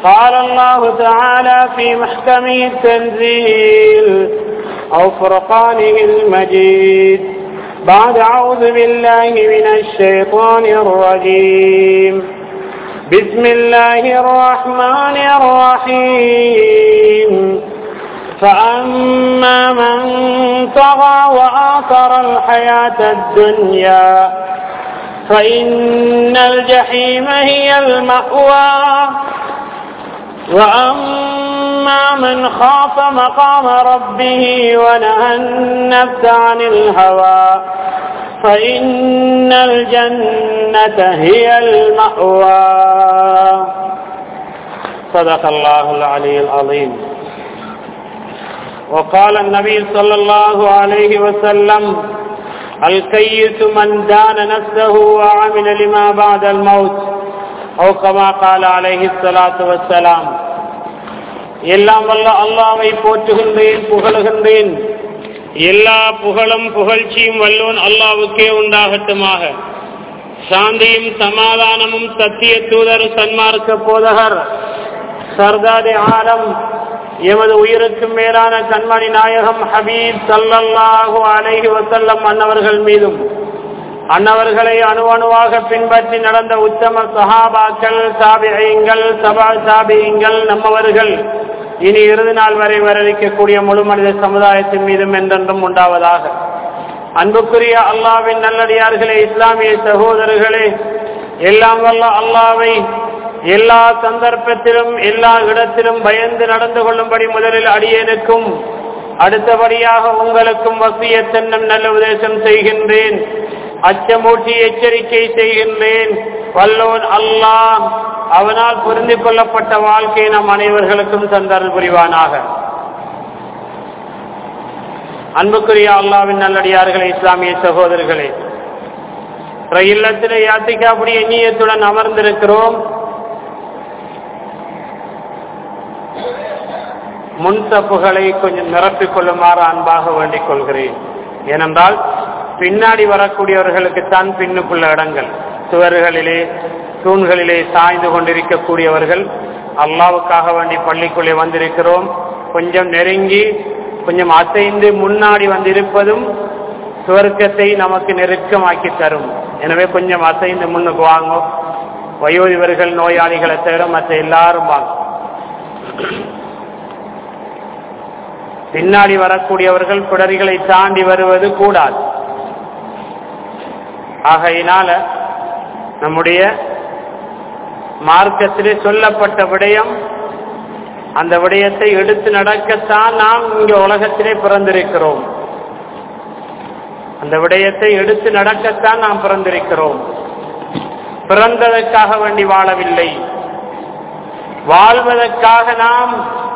قال الله تعالى في محكمه التنزيل أو فرقانه المجيد بعد أعوذ بالله من الشيطان الرجيم بسم الله الرحمن الرحيم فأما من طغى وآثر الحياة الدنيا فإن الجحيم هي المأوى وأما من خاف مقام ربه ونهى النفس عن الهوى فإن الجنة هي المأوى صدق الله العلي العظيم وقال النبي صلى الله عليه وسلم الكيس من دان نفسه وعمل لما بعد الموت أو كما قال عليه الصلاة والسلام எல்லாம் வல்ல அல்லாவை போற்றுகின்றேன் புகழுகின்றேன் எல்லா புகழும் புகழ்ச்சியும் வல்லோன் அல்லாவுக்கே உண்டாகட்டுமாக சாந்தியும் சமாதானமும் சத்திய தூதர் சன்மார்க்க போதகர் சர்தாரி ஆலம் எமது உயிருக்கும் மேலான கண்மணி நாயகம் ஹபீப் சல்லல்லாஹு அலைஹி வசல்லம் அன்னவர்கள் மீதும் அன்னவர்களை அணுவணுவாக பின்பற்றி நடந்த உத்தம சஹாபாக்கள் சாபியங்கள் சபா சாபியங்கள் நம்மவர்கள் இனி இறுதி நாள் வரை வரவிக்கக்கூடிய முழு மனித சமுதாயத்தின் மீதும் என்றென்றும் உண்டாவதாக அன்புக்குரிய அல்லாவின் நல்லடியார்களே இஸ்லாமிய சகோதரர்களே எல்லாம் வல்ல அல்லாவை எல்லா சந்தர்ப்பத்திலும் எல்லா இடத்திலும் பயந்து நடந்து கொள்ளும்படி முதலில் அடியேனுக்கும் அடுத்தபடியாக உங்களுக்கும் வசியத்தன்னம் நல்ல உபதேசம் செய்கின்றேன் அச்சமூட்டி எச்சரிக்கை செய்கின்றேன் வல்லோன் அல்லாஹ் அவனால் புரிந்து கொள்ளப்பட்ட வாழ்க்கை நம் அனைவர்களுக்கும் தந்தல் புரிவானாக அன்புக்குரிய அல்லாவின் நல்லடியார்களே இஸ்லாமிய சகோதரர்களே இல்லத்திலே யாத்திக்காப்புடைய நீயத்துடன் அமர்ந்திருக்கிறோம் முன்தப்புகளை கொஞ்சம் நிரப்பிக் கொள்ளுமாறு அன்பாக வேண்டிக் கொள்கிறேன் ஏனென்றால் பின்னாடி வரக்கூடியவர்களுக்குத்தான் பின்னுக்குள்ள இடங்கள் சுவர்களிலே தூண்களிலே சாய்ந்து கொண்டிருக்கக்கூடியவர்கள் அல்லாவுக்காக வேண்டி பள்ளிக்குள்ளே வந்திருக்கிறோம் கொஞ்சம் நெருங்கி கொஞ்சம் அசைந்து முன்னாடி வந்திருப்பதும் சுவர்க்கத்தை நமக்கு நெருக்கமாக்கி தரும் எனவே கொஞ்சம் அசைந்து முன்னுக்கு வாங்கும் வயோதிபர்கள் நோயாளிகளை தவிர மற்ற எல்லாரும் வாங்கும் பின்னாடி வரக்கூடியவர்கள் குடரிகளை தாண்டி வருவது கூடாது ஆகையினால நம்முடைய மார்க்கத்திலே சொல்லப்பட்ட விடயம் அந்த விடயத்தை எடுத்து நடக்கத்தான் நாம் இங்க உலகத்திலே பிறந்திருக்கிறோம் அந்த விடயத்தை எடுத்து நடக்கத்தான் நாம் பிறந்திருக்கிறோம் பிறந்ததற்காக வேண்டி வாழவில்லை வாழ்வதற்காக நாம்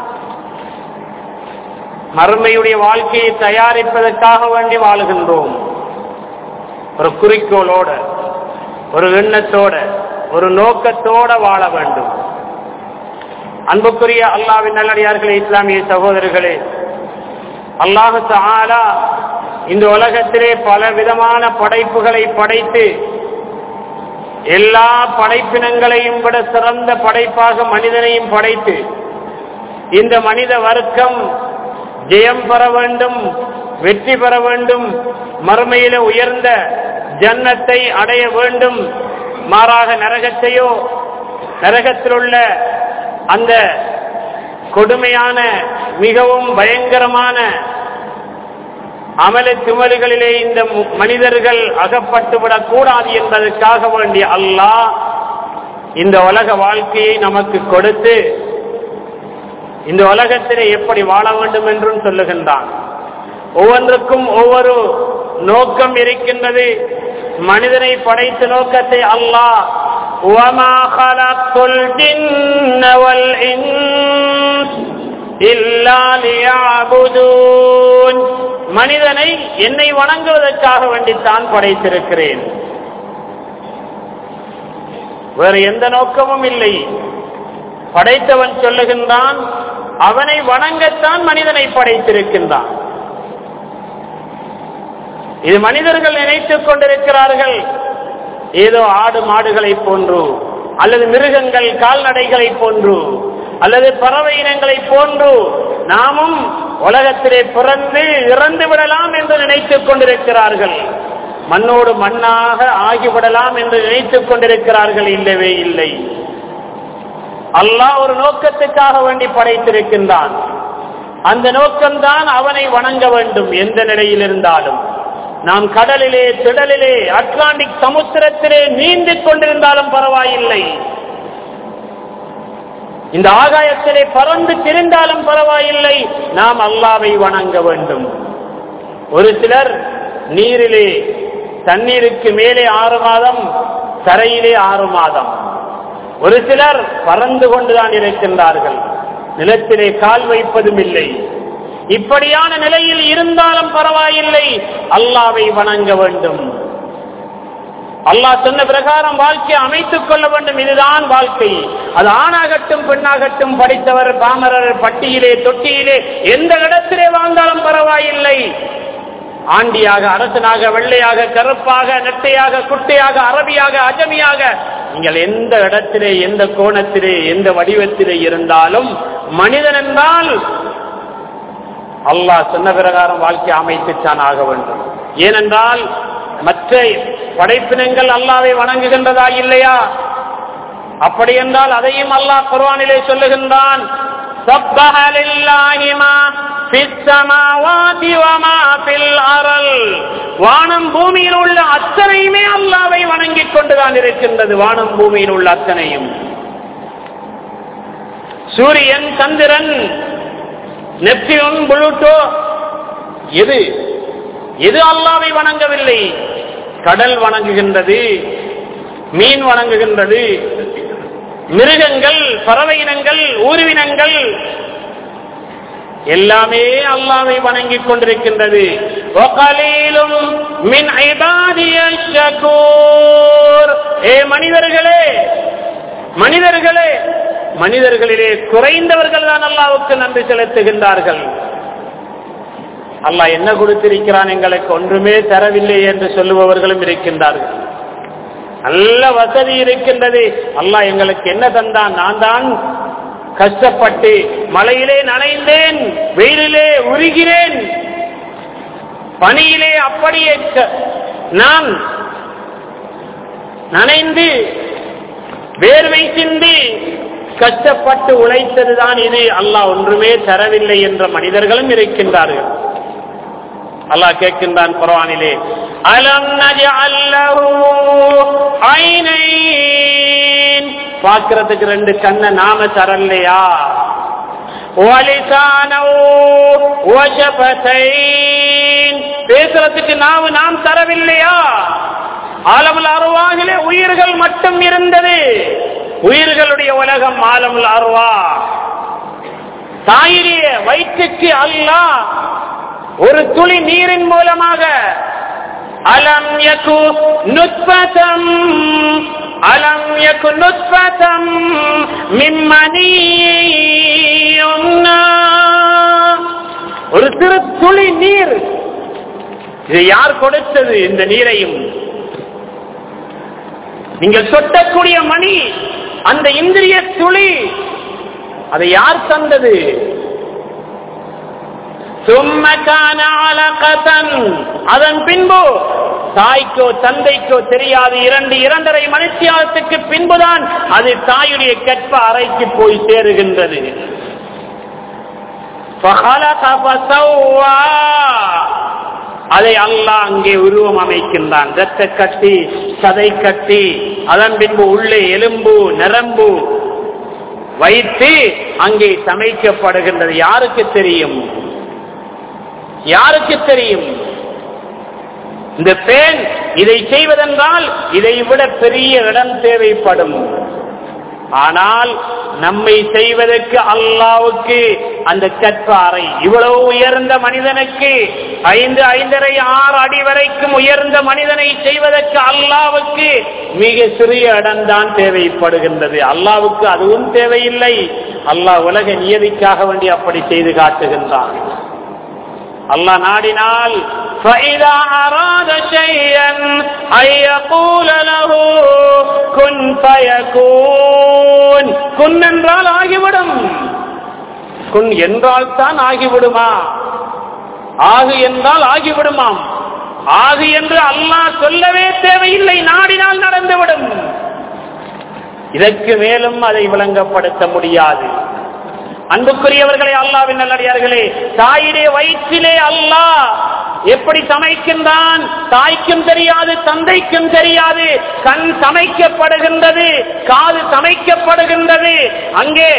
மறுமையுடைய வாழ்க்கையை தயாரிப்பதற்காக வேண்டி வாழுகின்றோம் ஒரு குறிக்கோளோட ஒரு எண்ணத்தோட ஒரு நோக்கத்தோட வாழ வேண்டும் அன்புக்குரிய அல்லாவின் நல்லடியார்களே இஸ்லாமிய சகோதரர்களே அல்லாஹு ஆலா இந்த உலகத்திலே பல விதமான படைப்புகளை படைத்து எல்லா படைப்பினங்களையும் விட சிறந்த படைப்பாக மனிதனையும் படைத்து இந்த மனித வர்க்கம் ஜெயம் பெற வேண்டும் வெற்றி பெற வேண்டும் மறுமையில உயர்ந்த ஜன்னத்தை அடைய வேண்டும் மாறாக நரகத்தையோ நரகத்தில் உள்ள அந்த கொடுமையான மிகவும் பயங்கரமான அமல சுமல்களிலே இந்த மனிதர்கள் அகப்பட்டுவிடக் கூடாது என்பதற்காக வேண்டிய அல்லாஹ் இந்த உலக வாழ்க்கையை நமக்கு கொடுத்து இந்த உலகத்திலே எப்படி வாழ வேண்டும் என்றும் சொல்லுகின்றான் ஒவ்வொன்றுக்கும் ஒவ்வொரு நோக்கம் இருக்கின்றது மனிதனை படைத்த நோக்கத்தை அல்லாஹ் وَمَا خَلَقْتُ الْجِنَّ وَالْإِنسَ إِلَّا لِيَعْبُدُونَ மனிதனை என்னை வணங்குவதற்காக வேண்டித்தான் படைத்திருக்கிறேன் வேறு எந்த நோக்கமும் இல்லை படைத்தவன் சொல்லுகின்றான் அவனை வணங்கத்தான் மனிதனை படைத்திருக்கின்றான் இது மனிதர்கள் நினைத்துக் கொண்டிருக்கிறார்கள் ஏதோ ஆடு மாடுகளை போன்று அல்லது மிருகங்கள் கால்நடைகளை போன்று அல்லது பறவை இனங்களை போன்று நாமும் உலகத்திலே பிறந்து இறந்து விடலாம் என்று நினைத்துக் கொண்டிருக்கிறார்கள் மண்ணோடு மண்ணாக ஆகிவிடலாம் என்று நினைத்துக் கொண்டிருக்கிறார்கள் இல்லவே இல்லை அல்லாஹ் ஒரு நோக்கத்துக்காக வேண்டி படைத்திருக்கின்றான் அந்த நோக்கம்தான் அவனை வணங்க வேண்டும் எந்த நிலையில் இருந்தாலும் நாம் கடலிலே திடலிலே அட்லாண்டிக் சமுத்திரத்திலே நீந்திக் கொண்டிருந்தாலும் பரவாயில்லை இந்த ஆகாயத்திலே பறந்து திரிந்தாலும் பரவாயில்லை நாம் அல்லாவை வணங்க வேண்டும் ஒரு சிலர் நீரிலே தண்ணீருக்கு மேலே ஆறு மாதம் தரையிலே ஆறு மாதம் ஒரு சிலர் பறந்து கொண்டுதான் இருக்கின்றார்கள் நிலத்திலே கால் வைப்பதும் இல்லை இப்படியான நிலையில் இருந்தாலும் பரவாயில்லை அல்லாவை வணங்க வேண்டும் அல்லாஹ் சொன்ன பிரகாரம் வாழ்க்கையை அமைத்துக் கொள்ள வேண்டும் இதுதான் வாழ்க்கை அது ஆணாகட்டும் பெண்ணாகட்டும் படித்தவர் பாமரர் பட்டியிலே தொட்டியிலே எந்த இடத்திலே வாழ்ந்தாலும் பரவாயில்லை ஆண்டியாக அரசனாக வெள்ளையாக கருப்பாக நெட்டையாக குட்டையாக அரபியாக அஜமியாக நீங்கள் எந்த இடத்திலே எந்த கோணத்திலே எந்த வடிவத்திலே இருந்தாலும் மனிதன் என்றால் அல்லாஹ் சொன்ன பிரகாரம் வாழ்க்கை அமைத்துத்தான் ஆக வேண்டும் ஏனென்றால் மற்ற படைப்பினங்கள் அல்லாவை வணங்குகின்றதா இல்லையா அப்படி என்றால் அதையும் அல்லாஹ் குர்ஆனிலே சொல்லுகின்றான் سبح لله ما في السماوات وما في الأرض வானம் பூமியில் உள்ள அத்தனையுமே அல்லாவை வணங்கிக் கொண்டுதான் இருக்கின்றது வானம் பூமியில் உள்ள அத்தனையும் சூரியன் சந்திரன் நெப்டியூன் புளூட்டோ எது எது அல்லாவை வணங்கவில்லை கடல் வணங்குகின்றது மீன் வணங்குகின்றது மிருகங்கள் பறவை இனங்கள் ஊர்வினங்கள் எல்லாமே அல்லாவை வணங்கிக் கொண்டிருக்கின்றது மின் ஏ மனிதர்களே மனிதர்களே மனிதர்களிலே குறைந்தவர்கள் தான் அல்லாவுக்கு நன்றி செலுத்துகின்றார்கள் அல்லாஹ் என்ன கொடுத்திருக்கிறான் எங்களுக்கு ஒன்றுமே தரவில்லை என்று சொல்லுபவர்களும் இருக்கின்றார்கள் நல்ல வசதி இருக்கின்றது அல்லாஹ் எங்களுக்கு என்ன தந்தான் நான் தான் கஷ்டப்பட்டு மலையிலே நனைந்தேன் வெயிலிலே உருகிறேன் பனியிலே அப்படியே நான் நனைந்து வேர்வை சிந்தி கஷ்டப்பட்டு உழைத்ததுதான் இது அல்லாஹ் ஒன்றுமே தரவில்லை என்ற மனிதர்களும் இருக்கின்றார்கள் அல்லாஹ் கேட்கின்றான் குரானிலே அலம் ஐனைன் பார்க்கறதுக்கு ரெண்டு கண்ணை நாம தரலையா பேசுறதுக்கு நாம நாம் தரவில்லையா ஆலமுல் அருவாகிலே உயிர்கள் மட்டும் இருந்தது உயிர்களுடைய உலகம் ஆலமுல் அருவா தாயிரிய வயிற்றுக்கு அல்லாஹ் ஒரு துளி நீரின் மூலமாக அலம் யகு நுத்பதம் அலம் யகு நுத்பதம் மிம்மனி ஒரு சிறு துளி நீர் இது யார் கொடுத்தது இந்த நீரையும் நீங்கள் சொட்டக்கூடிய மணி அந்த இந்திரிய துளி அதை யார் தந்தது அதன் பின்பு தாய்க்கோ தந்தைக்கோ தெரியாது இரண்டு இரண்டரை மனுஷியாலத்துக்கு பின்புதான் அது தாயுடைய கற்ப அறைக்கு போய் சேருகின்றது அதை அல்லாஹ் அங்கே உருவம் அமைக்கின்றான் ரத்த கட்டி சதை கட்டி அதன் பின்பு உள்ளே எலும்பு நரம்பு வைத்து அங்கே சமைக்கப்படுகின்றது யாருக்கு தெரியும் யாருக்கு தெரியும் இந்த பேன் இதை செய்வதென்றால் இதை விட பெரிய இடம் தேவைப்படும் ஆனால் நம்மை செய்வதற்கு அல்லாவுக்கு அந்த கற்பாறை இவ்வளவு உயர்ந்த மனிதனுக்கு ஐந்து ஐந்தரை ஆறு அடி வரைக்கும் உயர்ந்த மனிதனை செய்வதற்கு அல்லாவுக்கு மிக சிறிய இடம்தான் தேவைப்படுகின்றது அல்லாவுக்கு அதுவும் தேவையில்லை அல்லாஹ் உலக நியதிக்காக வேண்டி அப்படி செய்து காட்டுகின்றான் அல்லாஹ் நாடினால் فَإِذَا أَرَادَ شَيْئًا أَن يَقُولَ لَهُ كُن فَيَكُونُ குன் என்றால் ஆகிவிடும் குன் என்றால் தான் ஆகிவிடுமா ஆகு என்றால் ஆகிவிடுமாம் ஆகு என்று அல்லாஹ் சொல்லவே தேவையில்லை நாடினால் நடந்துவிடும் இதற்கு மேலும் அதை விளங்கப்படுத்த முடியாது அன்புக்குரியவர்களே அல்லாவின் நல்லடியார்களே தாயுடைய வயிற்றிலே அல்லாஹ் எப்படி சமைக்கின்றான் தாய்க்கும் தெரியாது தந்தைக்கும் தெரியாது கண் சமைக்கப்படுகின்றது காது சமைக்கப்படுகின்றது அங்கே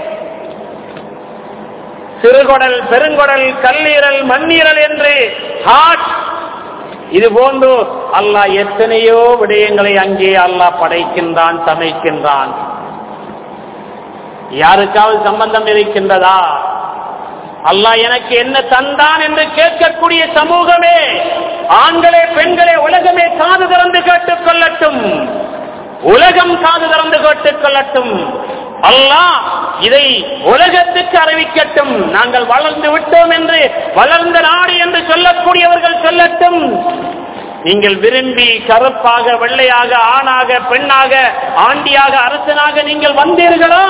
சிறுகுடல் பெருங்குடல் கல்லீரல் மண்ணீரல் என்று ஹார்ட் இது போன்று அல்லாஹ் எத்தனையோ விடயங்களை அங்கே அல்லாஹ் படைக்கின்றான் சமைக்கின்றான் யாருக்காவது சம்பந்தம் இருக்கின்றதா அல்லாஹ் எனக்கு என்ன தந்தான் என்று கேட்கக்கூடிய சமூகமே ஆண்களே பெண்களே உலகமே காது திறந்து கேட்டுக் கொள்ளட்டும் உலகம் காது திறந்து கேட்டுக் கொள்ளட்டும் அல்லாஹ் இதை உலகத்துக்கு அறிவிக்கட்டும் நாங்கள் வளர்ந்து விட்டோம் என்று வளர்ந்த நாடு என்று சொல்லக்கூடியவர்கள் சொல்லட்டும் நீங்கள் விரும்பி கருப்பாக வெள்ளையாக ஆணாக பெண்ணாக ஆண்டியாக அரசனாக நீங்கள் வந்தீர்களா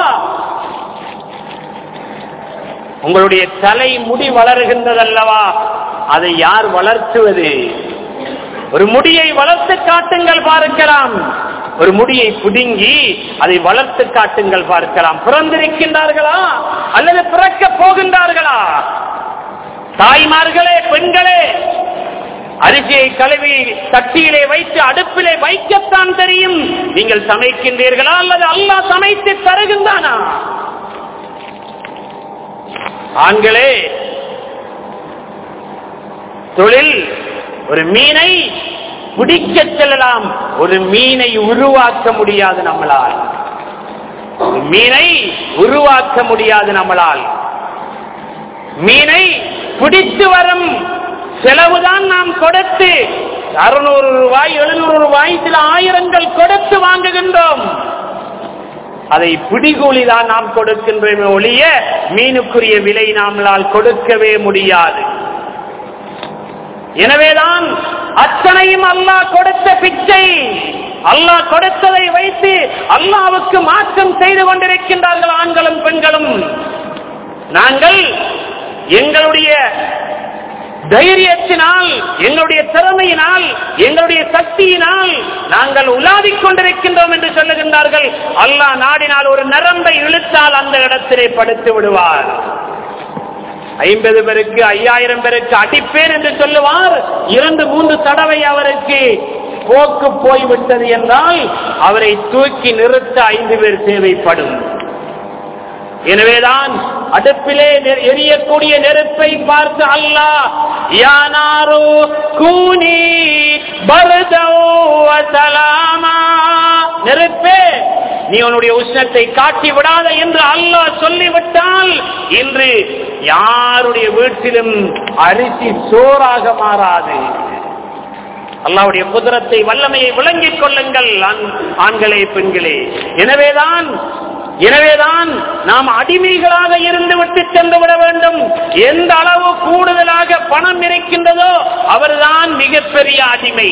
உங்களுடைய தலை முடி வளர்கின்றதல்லவா அதை யார் வளர்த்துவது ஒரு முடியை வளர்த்து காட்டுங்கள் பார்க்கலாம் ஒரு முடியை புடுங்கி அதை வளர்த்து காட்டுங்கள் பார்க்கலாம் பிறந்திருக்கின்றார்களா அல்லது பிறக்க போகின்றார்களா தாய்மார்களே பெண்களே அரிசியை கழுவி தட்டியிலே வைத்து அடுப்பிலே வைக்கத்தான் தெரியும் நீங்கள் சமைக்கின்றீர்களா அல்லது அல்லாஹ் சமைத்து தருகின்றானா ஆண்களே தொழில் ஒரு மீனை பிடிக்க செல்லலாம் ஒரு மீனை உருவாக்க முடியாது நம்மளால் ஒரு மீனை உருவாக்க முடியாது நம்மளால் மீனை பிடித்து வரும் செலவுதான் நாம் கொடுத்து அறுநூறு ரூபாய் எழுநூறு ரூபாய் சில ஆயிரங்கள் கொடுத்து வாங்குகின்றோம் அதை பிடிகூலி தான் நாம் கொடுக்கின்றோமே ஒழிய மீனுக்குரிய விலை நாமளால் கொடுக்கவே முடியாது எனவேதான் அத்தனையும் அல்லாஹ் கொடுத்த பிச்சை அல்லாஹ் கொடுத்ததை வைத்து அல்லாவுக்கு மாற்றம் செய்து கொண்டிருக்கின்றார்கள் ஆண்களும் பெண்களும் நாங்கள் எங்களுடைய தைரியத்தினால் எங்களுடைய திறமையினால் எங்களுடைய சக்தியினால் நாங்கள் உலாவிக் கொண்டிருக்கின்றோம் என்று சொல்லுகின்றார்கள் அல்லாஹ் நாடினால் ஒரு நரம்பை இழுத்தால் அந்த இடத்திலே படுத்து விடுவார் ஐம்பது பேருக்கு ஐயாயிரம் பேருக்கு அடிப்பேன் என்று சொல்லுவார் இரண்டு மூன்று தடவை அவருக்கு போக்கு போய்விட்டது என்றால் அவரை தூக்கி நிறுத்த ஐந்து பேர் தேவைப்படும் எனவேதான் அடுப்பிலே நெ- எரியக்கூடிய நெருப்பை பார்த்து அல்லாஹ் யானாரு கூனி பர்தோ வசலாமா நெருப்பே நீ உன்னுடைய உஷ்ணத்தை காட்டி விடாத என்று அல்லாஹ் சொல்லிவிட்டால் இன்று யாருடைய வீட்டிலும் அரிசி சோறாக மாறாது அல்லாவுடைய குதிரத்தை வல்லமையை விளங்கிக் கொள்ளுங்கள் ஆண்- ஆண்களே பெண்களே எனவேதான் எனவேதான் நாம் அடிமைகளாக இருந்து விட்டு சென்று விட வேண்டும் எந்த அளவு கூடுதலாக பணம் இருக்கின்றதோ அவர்தான் மிகப்பெரிய அடிமை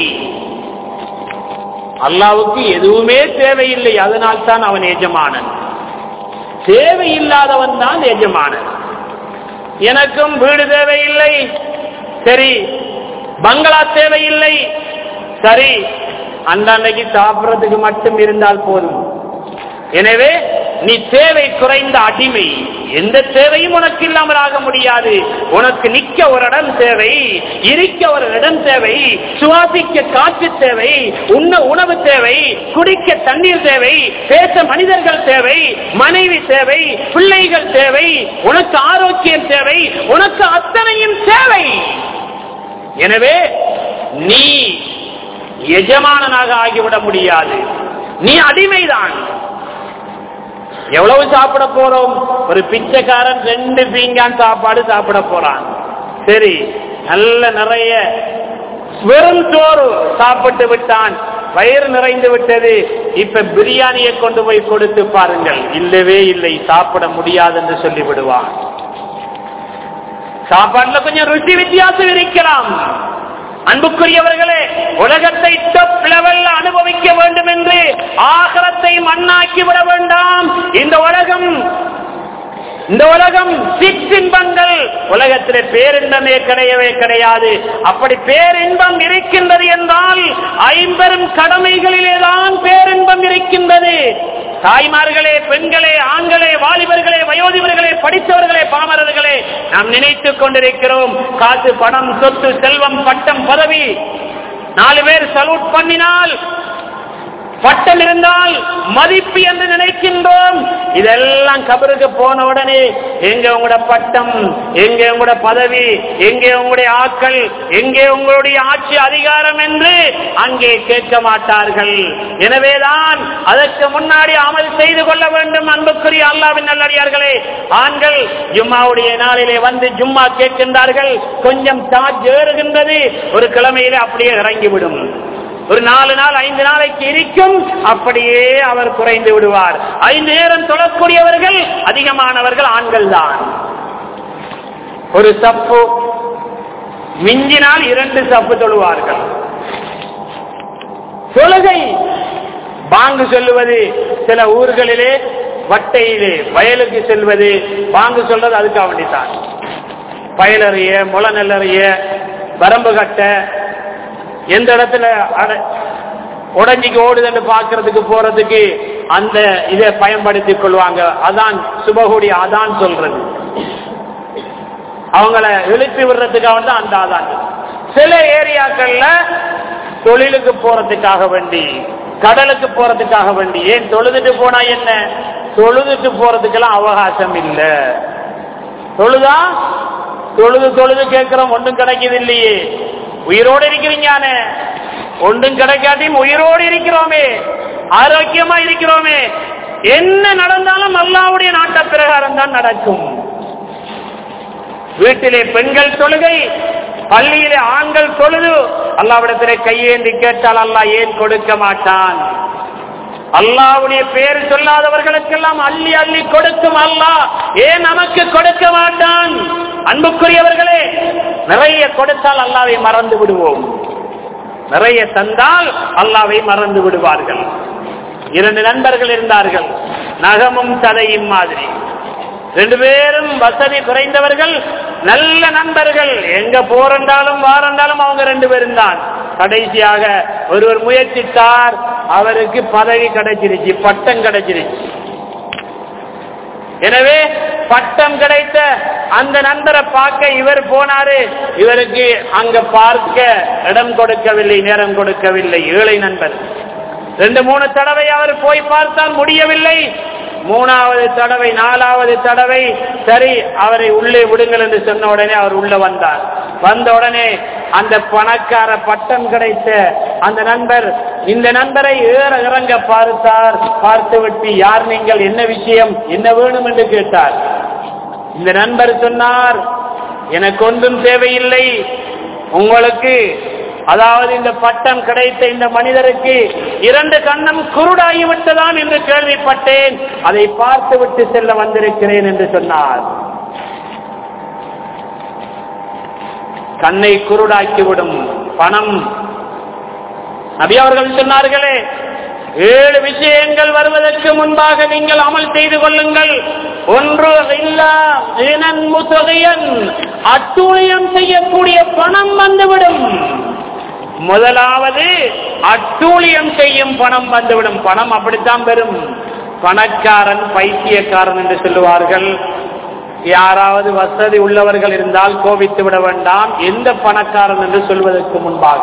அல்லாவுக்கு எதுவுமே தேவையில்லை அதனால் தான் அவன் எஜமானன் தேவையில்லாதவன் தான் எஜமானன் எனக்கும் வீடு தேவையில்லை சரி பங்களா தேவையில்லை சரி அன்றைக்கு சாப்பிடுறதுக்கு மட்டும் இருந்தால் போதும் எனவே நீ தேவை குறைந்த அடிமை எந்த தேவையும் உனக்கு இல்லாமல் ஆக முடியாது உனக்கு நிக்க ஒரு இடம் தேவை இருக்க ஒரு இடம் தேவை சுவாசிக்க காற்று தேவை உண்ண உணவு தேவை குடிக்க தண்ணீர் தேவை பேச மனிதர்கள் தேவை மனைவி தேவை பிள்ளைகள் தேவை உனக்கு ஆரோக்கியம் தேவை உனக்கு அத்தனையும் தேவை எனவே நீ எஜமானனாக ஆகிவிட முடியாது நீ அடிமைதான் எவ்வளவு சாப்பிட போறோம் ஒரு பிச்சைக்காரன் ரெண்டு பீங்கான் சாப்பாடு சாப்பிட போறான் சரி நல்ல நிறைய வெறும் சோறு சாப்பிட்டு விட்டான் வயிறு நிறைந்து விட்டது இப்ப பிரியாணியை கொண்டு போய் கொடுத்து பாருங்கள் இல்லவே இல்லை சாப்பிட முடியாது என்று சொல்லி விடுவான் சாப்பாட்டுல கொஞ்சம் ருசி வித்தியாசம் இருக்கலாம் அன்புக்குரியவர்களே உலகத்தை டப் லெவல்ல அனுபவிக்க வேண்டும் என்று ஆகரத்தை மண்ணாக்கி விட வேண்டாம் இந்த உலகம் இந்த உலகம் சிற்றின்பங்கள் உலகத்திலே பேரின்பமே கிடையவே கிடையாது அப்படி பேரின்பம் இருக்கின்றது என்றால் ஐம்பெரும் கடமைகளிலேதான் பேரின்பம் இருக்கின்றது தாய்மார்களே பெண்களே ஆண்களே வாலிபர்களே வயோதிபர்களே படித்தவர்களே பாமரர்களே நாம் நினைத்துக் கொண்டிருக்கிறோம் காசு பணம் சொத்து செல்வம் பட்டம் பதவி நாலு பேர் சல்யூட் பண்ணினால் பட்டம் இருந்தால் மதிப்பு என்று நினைக்கின்றோம் இதெல்லாம் கபருக்கு போன உடனே எங்க உங்களோட பட்டம் எங்க உங்களோட பதவி எங்கே உங்களுடைய ஆட்கள் எங்கே உங்களுடைய ஆட்சி அதிகாரம் என்று அங்கே கேட்க மாட்டார்கள் எனவேதான் அதற்கு முன்னாடி அமல் செய்து கொள்ள வேண்டும் அன்புக்குரிய அல்லாவின் நல்லடியார்களே ஆண்கள் ஜும்மாவுடைய நாளிலே வந்து ஜும்மா கேட்கின்றார்கள் கொஞ்சம் சார்ஜ் ஏறுகின்றது ஒரு கிழமையிலே அப்படியே இறங்கிவிடும் ஒரு நாலு நாள் ஐந்து நாளைக்கு இருக்கும் அப்படியே அவர் குறைந்து விடுவார் ஐந்து நேரம் தொழக்கூடியவர்கள் அதிகமானவர்கள் ஆண்கள் தான் ஒரு சப்பு மிஞ்சினால் இரண்டு சப்பு தொழுவார்கள் தொழுகை பாங்கு சொல்லுவது சில ஊர்களிலே வட்டையிலே வயலுக்கு செல்வது பாங்கு சொல்றது அதுக்காக வேண்டித்தான் பயலறிய முள நெல்லறிய வரம்பு கட்ட எந்த இடத்துல உடஞ்சிக்கு ஓடுதுன்னு பாக்குறதுக்கு போறதுக்கு அந்த இதை பயன்படுத்திக் கொள்வாங்க அதான் சுபகுடி அதான் சொல்றது அவங்கள எழுப்பி விடுறதுக்காக தான் அந்த அதான் சில ஏரியாக்கள்ல தொழிலுக்கு போறதுக்காக வேண்டி கடலுக்கு போறதுக்காக வேண்டி ஏன் தொழுதுட்டு போனா என்ன தொழுதுட்டு போறதுக்கெல்லாம் அவகாசம் இல்ல தொழுதா தொழுது தொழுது கேட்கிறோம் ஒன்றும் கிடைக்குது இல்லையே உயிரோடு இருக்கிறீங்க ஒன்றும் கிடைக்காட்டியும் உயிரோடு இருக்கிறோமே ஆரோக்கியமா இருக்கிறோமே என்ன நடந்தாலும் அல்லாவுடைய நாட்ட பிரகாரம் தான் நடக்கும் வீட்டிலே பெண்கள் தொழுகை பள்ளியிலே ஆண்கள் தொழுது அல்லாவிடத்திலே கையேந்தி கேட்டால் அல்லாஹ் ஏன் கொடுக்க மாட்டான் அல்லாவுடைய பேர் சொல்லாதவர்களுக்கெல்லாம் அள்ளி அள்ளி கொடுக்கும் அல்லாஹ் ஏன் நமக்கு கொடுக்க மாட்டான் அன்புக்குரியவர்களே நிறைய கொடுத்தால் அல்லாவை மறந்து விடுவோம் நிறைய தந்தால் அல்லாவை மறந்து விடுவார்கள் இரண்டு நண்பர்கள் இருந்தார்கள் நகமும் ததையும் மாதிரி ரெண்டு பேரும் வசதி குறைந்தவர்கள் நல்ல நண்பர்கள் எங்க போறண்டாலும் வாரண்டாலும் அவங்க ரெண்டு பேரும் தான் கடைசியாக ஒருவர் முயற்சித்தார் அவருக்கு பதவி கிடைச்சிருச்சு பட்டம் கிடைச்சிருச்சு எனவே பட்டம் கிடைத்த அந்த நண்பரை பார்க்க இவர் போனாரு இவருக்கு அங்க பார்க்க இடம் கொடுக்கவில்லை நேரம் கொடுக்கவில்லை ஏழை நண்பர் ரெண்டு மூணு தடவை அவர் போய் பார்த்தால் முடியவில்லை மூணாவது தடவை நாலாவது தடவை சரி அவரை உள்ளே விடுங்கள் என்று சொன்ன உடனே அவர் உள்ள வந்தார் வந்த உடனே அந்த பணக்கார பட்டம் கிடைத்த அந்த நண்பர் இந்த நண்பரை ஏற இறங்க பார்த்தார் பார்த்து விட்டு யார் நீங்கள் என்ன விஷயம் என்ன வேணும் என்று கேட்டார் இந்த நண்பர் சொன்னார் எனக்கு ஒன்றும் தேவையில்லை உங்களுக்கு அதாவது இந்த பட்டம் கிடைத்த இந்த மனிதருக்கு இரண்டு கண்ணம் குருடாகி விட்டதாம் என்று கேள்விப்பட்டேன் அதை பார்த்து விட்டு செல்ல வந்திருக்கிறேன் என்று சொன்னார் கண்ணை குருடாக்கிவிடும் பணம் நபி அவர்கள் சொன்னார்களே ஏழு விஷயங்கள் வருவதற்கு முன்பாக நீங்கள் அமல் செய்து கொள்ளுங்கள் ஒன்று இல்லா இனன் முத்தகையன் அட்டூழியம் செய்யக்கூடிய பணம் வந்துவிடும் முதலாவது அட்டூழியம் செய்யும் பணம் வந்துவிடும் பணம் அப்படித்தான் பெறும் பணக்காரன் பைத்தியக்காரன் என்று சொல்லுவார்கள் யாராவது வசதி உள்ளவர்கள் இருந்தால் கோபித்து விட வேண்டாம் எந்த பணக்காரன் என்று சொல்வதற்கு முன்பாக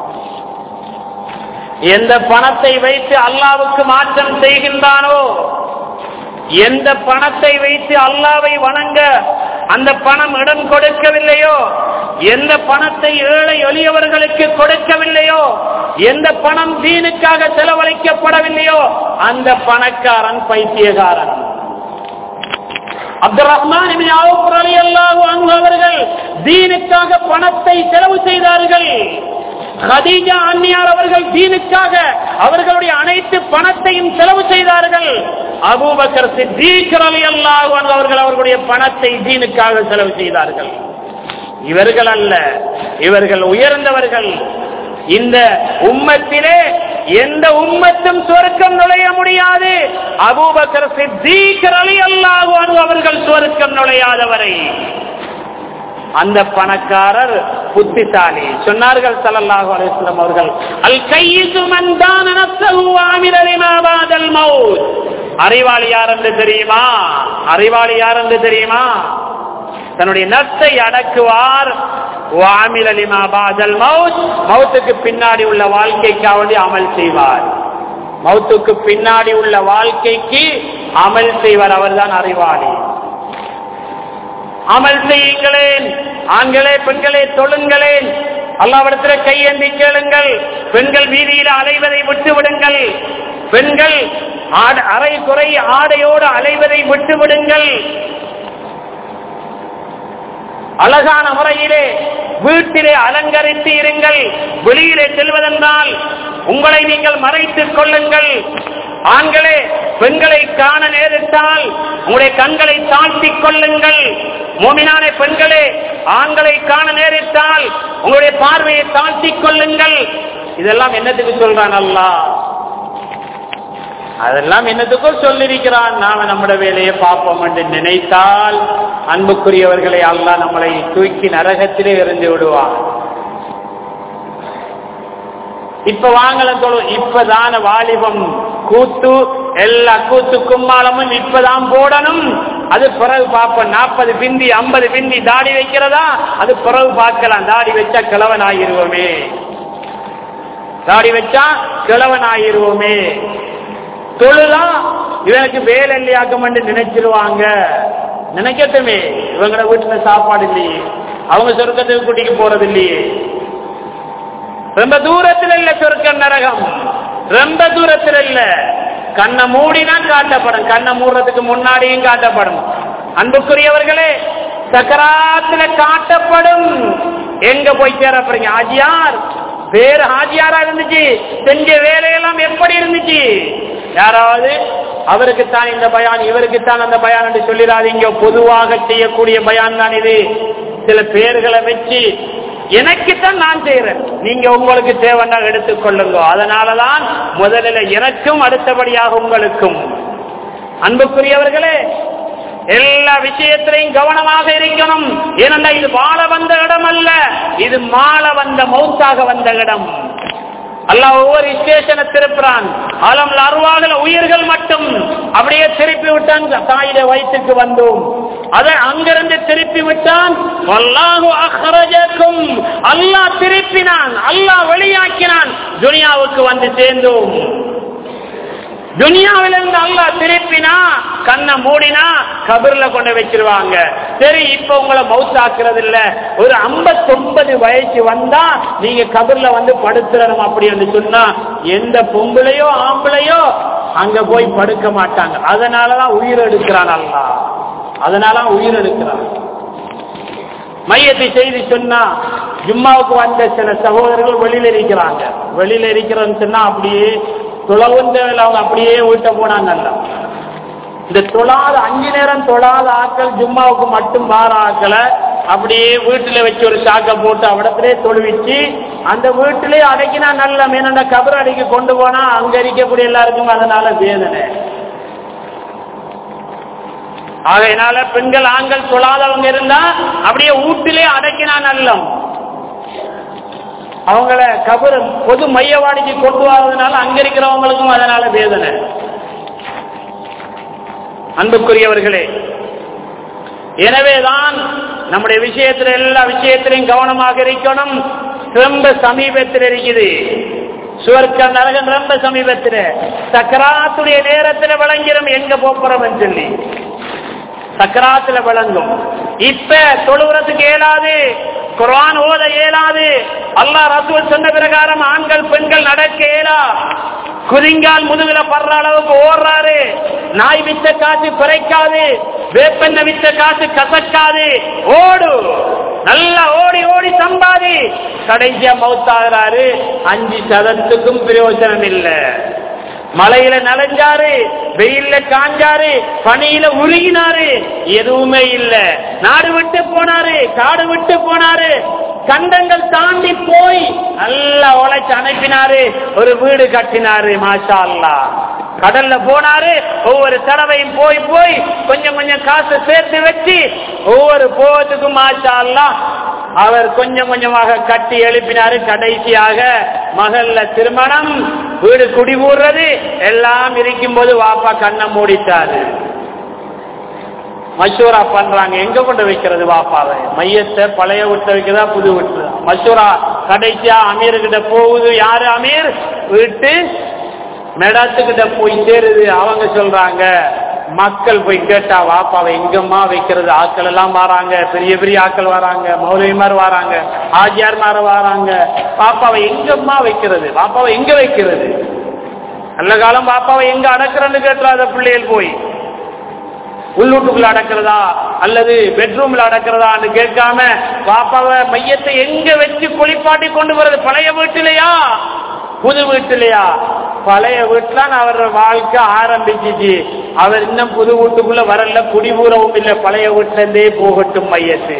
எந்த பணத்தை வைத்து அல்லாவுக்கு மாற்றம் செய்கின்றானோ எந்த பணத்தை வைத்து அல்லாவை வணங்க அந்த பணம் இடம் கொடுக்கவில்லையோ எந்த பணத்தை ஏழை எளியவர்களுக்கு கொடுக்கவில்லையோ எந்த பணம் தீனுக்காக செலவழிக்கப்படவில்லையோ அந்த பணக்காரன் பைத்தியகாரன் அப்துல் ரஹ்மான் அவர்கள் தீனுக்காக பணத்தை செலவு செய்தார்கள் ஹதீஜா அந்நியார் அவர்கள் தீனுக்காக அவர்களுடைய அனைத்து பணத்தையும் செலவு செய்தார்கள் அபூபக்கர் சித்தீக் அலி அல்லாஹ் அவர்கள் அவர்களுடைய பணத்தை தீனுக்காக செலவு செய்தார்கள் இவர்கள் அல்ல இவர்கள் உயர்ந்தவர்கள் இந்த உம்மத்திலே எந்த உம்மத்தும் சொர்க்கம் நுழைய முடியாது அபூபக்கர் சித்தீக்கர் அலி அல்லாஹு அன்ஹு அவர்கள் சொர்க்கம் நுழையாதவரை அந்த பணக்காரர் புத்திசாலி சொன்னார்கள் ஸல்லல்லாஹு அலைஹி வஸல்லம் அவர்கள் அல் கையிசு மன் தான நஃப்ஸஹு வஅமில லிமா பாதல் மௌத் அறிவாளி யார் என்று தெரியுமா அறிவாளி யார் என்று தெரியுமா தன்னுடைய நத்தை அடக்குவார் வாமில லிமா பாதல் மவுத் மவுத்துக்கு பின்னாடி உள்ள வாழ்க்கைக்காக வேண்டி அமல் செய்வார் மவுத்துக்கு பின்னாடி உள்ள வாழ்க்கைக்கு அமல் செய்வார் அவர்தான் அறிவாளி அமல் செய்யுங்களேன் ஆண்களே பெண்களே தொழுங்களேன் அல்லாவிடத்தில் கையேந்தி கேளுங்கள் பெண்கள் வீதியில் அலைவதை விட்டு விடுங்கள் பெண்கள் ஆட- அரை குறை ஆடையோடு அலைவதை விட்டு விடுங்கள் அழகான முறையிலே வீட்டிலே அலங்கரித்து இருங்கள் வெளியிலே செல்வதென்றால் உங்களை நீங்கள் மறைத்துக் கொள்ளுங்கள் ஆண்களே பெண்களை காண நேரிட்டால் உங்களுடைய கண்களை தாழ்த்திக் கொள்ளுங்கள் மோமினான பெண்களே ஆண்களை காண நேரிட்டால் உங்களுடைய பார்வையை தாழ்த்திக் கொள்ளுங்கள் இதெல்லாம் என்னத்துக்கு சொல்றான் அல்லாஹ் அதெல்லாம் என்னத்துக்கும் சொல்லியிருக்கிறான் நாம நம்முடைய வேலையை பார்ப்போம் என்று நினைத்தால் அன்புக்குரியவர்களை அல்லாஹ் நம்மளை தூக்கி நரகத்திலே எறிந்து விடுவான் இப்ப வாங்கல தொழு இப்பதான வாலிபம் கூத்து எல்லா கூத்து கும்மாளமும் இப்பதான் போடணும் அது பிறகு பார்ப்போம் நாற்பது பிந்தி ஐம்பது பிந்தி தாடி வைக்கிறதா அது பிறகு பார்க்கலாம் தாடி வச்சா கிழவன் ஆகிருவோமே தாடி வச்சா கிழவன் ஆகிருவோமே தொழுதா இவனுக்கு வேலை இல்லையாக்கம் நினைச்சிருவாங்க நினைக்கட்டுமே இவங்களோட வீட்டுல சாப்பாடு இல்லையே அவங்க சொர்க்கத்துக்கு கூட்டிக்கு போறது இல்லையே ரொம்ப தூரத்தில் இல்ல சொர்க்கம் நரகம் ரொம்ப தூரத்தில் இல்ல கண்ணை மூடினா காட்டப்படும் கண்ணை மூடுறதுக்கு முன்னாடியும் காட்டப்படும் அன்புக்குரியவர்களே சக்கராத்துல காட்டப்படும் எங்க போய் சேர போறீங்க ஆஜியார் வேறு ஹாஜியாரா இருந்துச்சு செஞ்ச வேலையெல்லாம் எப்படி இருந்துச்சு யாராவது அவருக்குத்தான் இந்த பயான் இவருக்குத்தான் அந்த பயான் என்று சொல்லிடாதீங்க பொதுவாக செய்யக்கூடிய பயான் தான் இது சில பேர்களை வச்சு எனக்குத்தான் நான் செய்யறேன் நீங்க உங்களுக்கு தேவைன்னா எடுத்துக்கொள்ளுங்க அதனாலதான் முதலில் எனக்கும் அடுத்தபடியாக உங்களுக்கும் அன்புக்குரியவர்களே எல்லா விஷயத்திலையும் கவனமாக இருக்கணும் ஏனென்றா இது வாழ வந்த இடம் அல்ல இது மாள வந்த மௌத்தாக வந்த இடம் அல்லாஹ் ஒவ்வொரு ஸ்டேஷனை திருப்புறான் ஆலம் அருவாகல உயிர்கள் மட்டும் அப்படியே திருப்பி விட்டான் தாயிட வயிற்றுக்கு வந்தோம் அதை அங்கிருந்து திருப்பி விட்டான் வல்லாஹு அஹ்ரஜக்கும் அல்லாஹ் திருப்பினான் அல்லாஹ் வெளியாக்கினான் துனியாவுக்கு வந்து சேர்ந்தோம் துனியாவிலிருந்து அல்லாஹ் திருப்பினா கண்ணை மூடினா கபர்ல கொண்டு வச்சிருவாங்க சரி இப்ப உங்களை மவுத் ஆக்குறது இல்ல ஒரு ஐம்பத்தொன்பது வயசு வந்தா நீங்க கபர்ல வந்து படுத்துறணும் அப்படின்னு சொன்னா எந்த பொம்பளையோ ஆம்பளையோ அங்க போய் படுக்க மாட்டாங்க அதனாலதான் உயிர் எடுக்கிறான் அல்லாஹ் அதனால உயிர் எடுக்கிறான் மையத்தை செய்தி சொன்னா ஜும்மாவுக்கு வந்த சில சகோதரர்கள் வெளியில இருக்கிறாங்க வெளியில இருக்கிறன்னு சொன்னா அப்படியே துளவும் தேவையில்ல அவங்க அப்படியே வீட்ட போனாங்கல்ல இந்த தொழாத அஞ்சு நேரம் தொழாத ஆட்கள் ஜும்மாவுக்கு மட்டும் வார ஆக்களை அப்படியே வீட்டுல வச்சு ஒரு சாக்கை போட்டு அவிடத்திலே தொழுவிச்சு அந்த வீட்டிலே அடைக்கினா நல்ல மேனண்ட கபர் அடைக்கு கொண்டு போனா அங்க இருக்கக்கூடிய எல்லாருக்கும் அதனால வேதனை ஆகையினால பெண்கள் ஆண்கள் தொழாதவங்க இருந்தா அப்படியே வீட்டிலே அடக்கினா நல்லம் அவங்கள கபர் பொது மையவாடிக்கு கொண்டு வரதுனால அங்க இருக்கிறவங்களுக்கும் அதனால வேதனை அன்புக்குரியவர்களே எனவேதான் நம்முடைய விஷயத்துல எல்லா விஷயத்திலையும் கவனமாக இருக்கணும் ரொம்ப சமீபத்தில் இருக்குது சுவர்க்க நரகம் ரொம்ப சமீபத்தில் சக்கராத்துடைய நேரத்தில் விளங்கிடும் எங்க போறோம் சொல்லி சக்கராத்துல விளங்கும் இப்ப தொழுவுறதுக்கு இயலாது குர்ஆன் ஓத இயலாது அல்லாஹ் ரசூல் சொன்ன பிரகாரம் ஆண்கள் பெண்கள் நடக்க இயலா குதிங்கால் முதுகுல படுற அளவுக்கு ஓடுறாரு நாய் வித்த காசு குறைக்காது வேப்பெண்ண வித்த காசு கசக்காது ஓடு நல்லா ஓடி ஓடி சம்பாதி கடைசியா மௌத்தாகிறாரு அஞ்சு சதத்துக்கும் பிரயோஜனம் இல்லை மலையில நனைஞ்சாரு வெயில்ல காஞ்சாரு பனியில உருகினாரு எதுவுமே இல்ல நாடு விட்டு போனாரு காடு விட்டு போனாரு கண்டங்கள் தாண்டி போய் நல்லா உழைச்சு அனுப்பினாரு ஒரு வீடு கட்டினாரு மாஷா அல்லா கடல்ல போனாரு ஒவ்வொரு தடவையும் போய் போய் கொஞ்சம் கொஞ்சம் காசு சேர்த்து வச்சு ஒவ்வொரு போவதுக்கும் மாஷா அல்லா அவர் கொஞ்சம் கொஞ்சமாக கட்டி எழுப்பினாரு கடைசியாக மகள்ல திருமணம் வீடு குடிபூர்றது எல்லாம் இருக்கும் போது வாப்பா கண்ணை மூடிட்டாரு மஷூரா பண்றாங்க எங்க கொண்டு வைக்கிறது வாப்பாவை மையத்தை பழைய விட்ட வைக்கிறதா புது விட்டு மஷூரா கடைசியா அமீர்கிட்ட போகுது யாரு அமீர் வீட்டு மெடத்துக்கிட்ட போய் சேருது அவங்க சொல்றாங்க மக்கள் போய் கேட்டா வாப்பாவை எங்கம்மா வைக்கிறது ஆட்கள் எல்லாம் வராங்க பெரிய பெரிய ஆட்கள் வராங்க மௌலவிமார் வராங்க ஆஜியார்மார் வராங்க பாப்பாவை எங்கம்மா வைக்கிறது பாப்பாவை எங்க வைக்கிறது நல்ல காலம் பாப்பாவை எங்க அடக்குறன்னு கேட்டுறாத பிள்ளைகள் போய் உள்ளூட்டுக்குள்ள அடக்கிறதா அல்லது பெட்ரூம்ல அடக்கிறதான்னு கேட்காம பாப்பாவை மையத்தை எங்க வச்சு குளிப்பாட்டி கொண்டு வர்றது பழைய வீட்டிலையா புது வீட்டிலையா பழைய வீட்டுல அவர் வாழ்க்கை ஆரம்பிச்சிச்சு அவர் இன்னும் புது வீட்டுக்குள்ள வரல குடிபூரவும் இல்லை பழைய வீட்டுல இருந்தே போகட்டும் மையத்து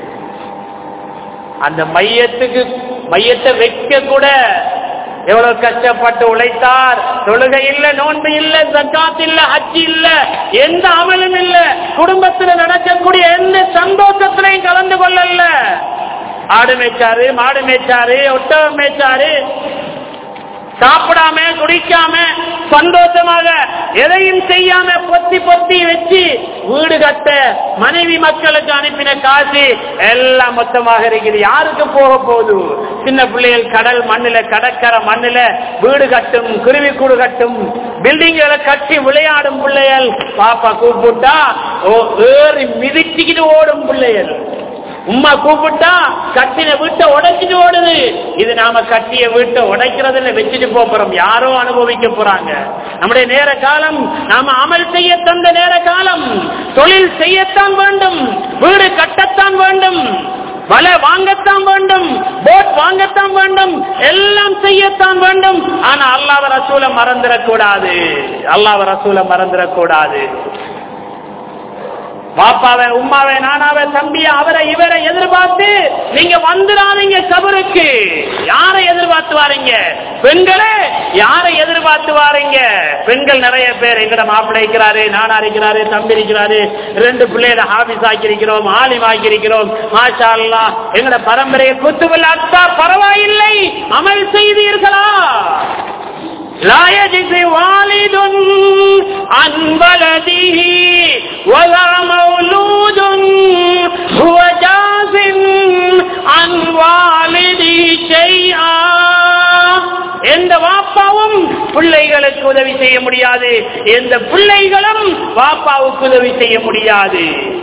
அந்த மையத்துக்கு மையத்தை வைக்க கூட எவ்வளவு கஷ்டப்பட்டு உழைத்தார் தொழுகை இல்ல நோன்பு இல்ல ஜக்காத் இல்ல ஹஜ் இல்ல எந்த அமலும் இல்ல குடும்பத்துல நடக்கக்கூடிய எந்த சந்தோஷத்திலையும் கலந்து கொள்ளல ஆடு மேய்ச்சாரு மாடு மேய்ச்சாரு ஒட்டகம் மேய்ச்சாரு சாப்பிடாம குடிக்காம சந்தோஷமாக எதையும் செய்யாம பொத்தி பொத்தி வச்சு வீடு கட்ட மனைவி மக்களுக்கு அனுப்பின காசு எல்லாம் மொத்தமாக இருக்குது யாருக்கு போக போகுது சின்ன பிள்ளைகள் கடல் மண்ணுல கடற்கரை மண்ணுல வீடு கட்டும் குருவி கூடு கட்டும் பில்டிங்களை கட்டி விளையாடும் பிள்ளைகள் பாப்பா கூப்பிட்டா ஓ- ஏறி மிதிச்சுக்கிட்டு ஓடும் பிள்ளைகள் உம்மா கூப்பிட்டா கட்டின வீட்டை உடைச்சிட்டு ஓடுது இது நாம கட்டிய வீட்டை உடைக்கிறதுல வச்சுட்டு போப் போறோம் யாரோ அனுபவிக்க போறாங்க நம்முடைய நேர காலம் நாம அமல் செய்ய தந்த நேர காலம் தொழில் செய்யத்தான் வேண்டும் வீடு கட்டத்தான் வேண்டும் வலை வாங்கத்தான் வேண்டும் போட் வாங்கத்தான் வேண்டும் எல்லாம் செய்யத்தான் வேண்டும் ஆனா அல்லாஹ் ரசூலை மறந்துடக்கூடாது அல்லாஹ் ரசூலை மறந்துடக்கூடாது பாப்பாவை உமாவை நானாவை தம்பிய அவரை இவரை எதிர்பார்த்து நீங்க வந்துடாதீங்க கபருக்கு யாரை எதிர்பார்த்து வாரீங்க பெண்களே யாரை எதிர்பார்த்து வாரீங்க பெண்கள் நிறைய பேர் எங்கட மாப்பிள்ளை இருக்கிறாரு நானா இருக்கிறாரு தம்பி இருக்கிறாரு ரெண்டு பிள்ளைகளை ஹாபிஸ் ஆக்கியிருக்கிறோம் ஆலிம் ஆக்கியிருக்கிறோம் மாஷா அல்லா எங்கட பரம்பரையை குத்துவல் அத்தா பரவாயில்லை அமல் செய்தீர்களா لا يجزي والد عن ولده ولا مولود هو جاز عن والده شيئا எந்த வாப்பாவும் பிள்ளைகளுக்கு உதவி செய்ய முடியாது எந்த பிள்ளைகளும் வாப்பாவுக்கு உதவி செய்ய முடியாது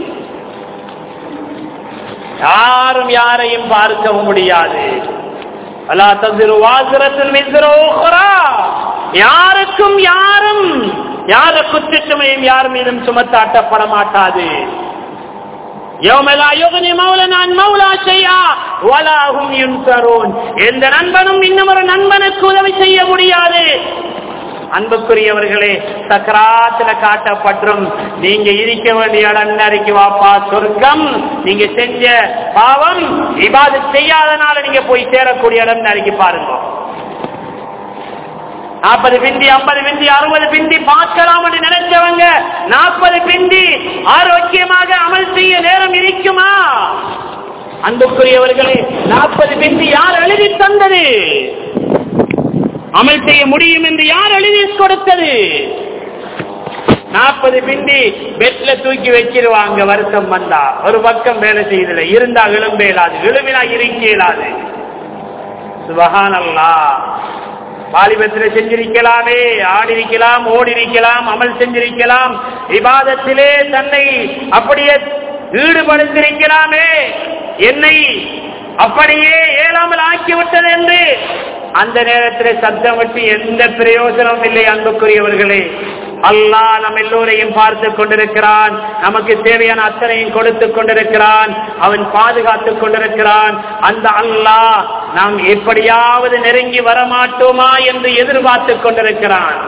யாரும் யாரையும் பார்க்கவும் முடியாது அலா தசிறு வாசிரத்தில் மிசிற ஓஹரா யாருக்கும் யாரும் யார குற்றச்சுமையும் யார் மீதும் சுமத்தாட்டப்பட மாட்டாது يوم لا يغني مولى عن مولى شيئا ولا هم ينصرون எந்த நண்பனும் இன்னும் ஒரு நண்பனுக்கு உதவி செய்ய முடியாது அன்புக்குரியவர்களே சக்கராத்துல காட்டப்பற்றும் நீங்க இருக்க வேண்டிய இடம் அறிக்கை வாப்பா சொர்க்கம் நீங்க செஞ்ச பாவம் இபாது செய்யாதனால நீங்க போய் சேரக்கூடிய இடம் அறிக்கை பாருங்க நாற்பது பிந்தி ஐம்பது பிந்தி அறுபது பிந்தி பார்க்கலாம் என்று நினைச்சவங்க நாற்பது பிந்தி ஆரோக்கியமாக அமல் செய்ய நேரம் இருக்குமா அன்புக்குரியவர்களே நாற்பது பிந்தி யார் எழுதி தந்தது அமல் செய்ய முடியும் என்று யார் எழுதி கொடுத்தது நாற்பது பிந்தி பெட்ல தூக்கி வச்சிருவாங்க வருஷம் வந்தா ஒரு பக்கம் வேலை செய்யல இருந்தா எழும்ப இயலாது எழுவினா இருக்க இயலாது சுபஹான் வாலிபத்தில் செஞ்சிருக்கலாமே ஆடி இருக்கலாம் ஓடி இருக்கலாம் அமல் செஞ்சிருக்கலாம் விவாதத்திலே தன்னை அப்படியே ஈடுபடுத்திருக்கலாமே என்னை அப்படியே ஏழாமல் ஆக்கிவிட்டது என்று அந்த நேரத்தில் சத்தம் விட்டு எந்த பிரயோஜனமும் இல்லை அன்புக்குரியவர்களே அல்லாஹ் நம் எல்லோரையும் பார்த்து கொண்டிருக்கிறான் நமக்கு தேவையான அத்தனையும் கொடுத்து கொண்டிருக்கிறான் அவன் பாதுகாத்துக் கொண்டிருக்கிறான் அந்த அல்லாஹ் நாம் எப்படியாவது நெருங்கி வரமாட்டோமா என்று எதிர்பார்த்து கொண்டிருக்கிறான்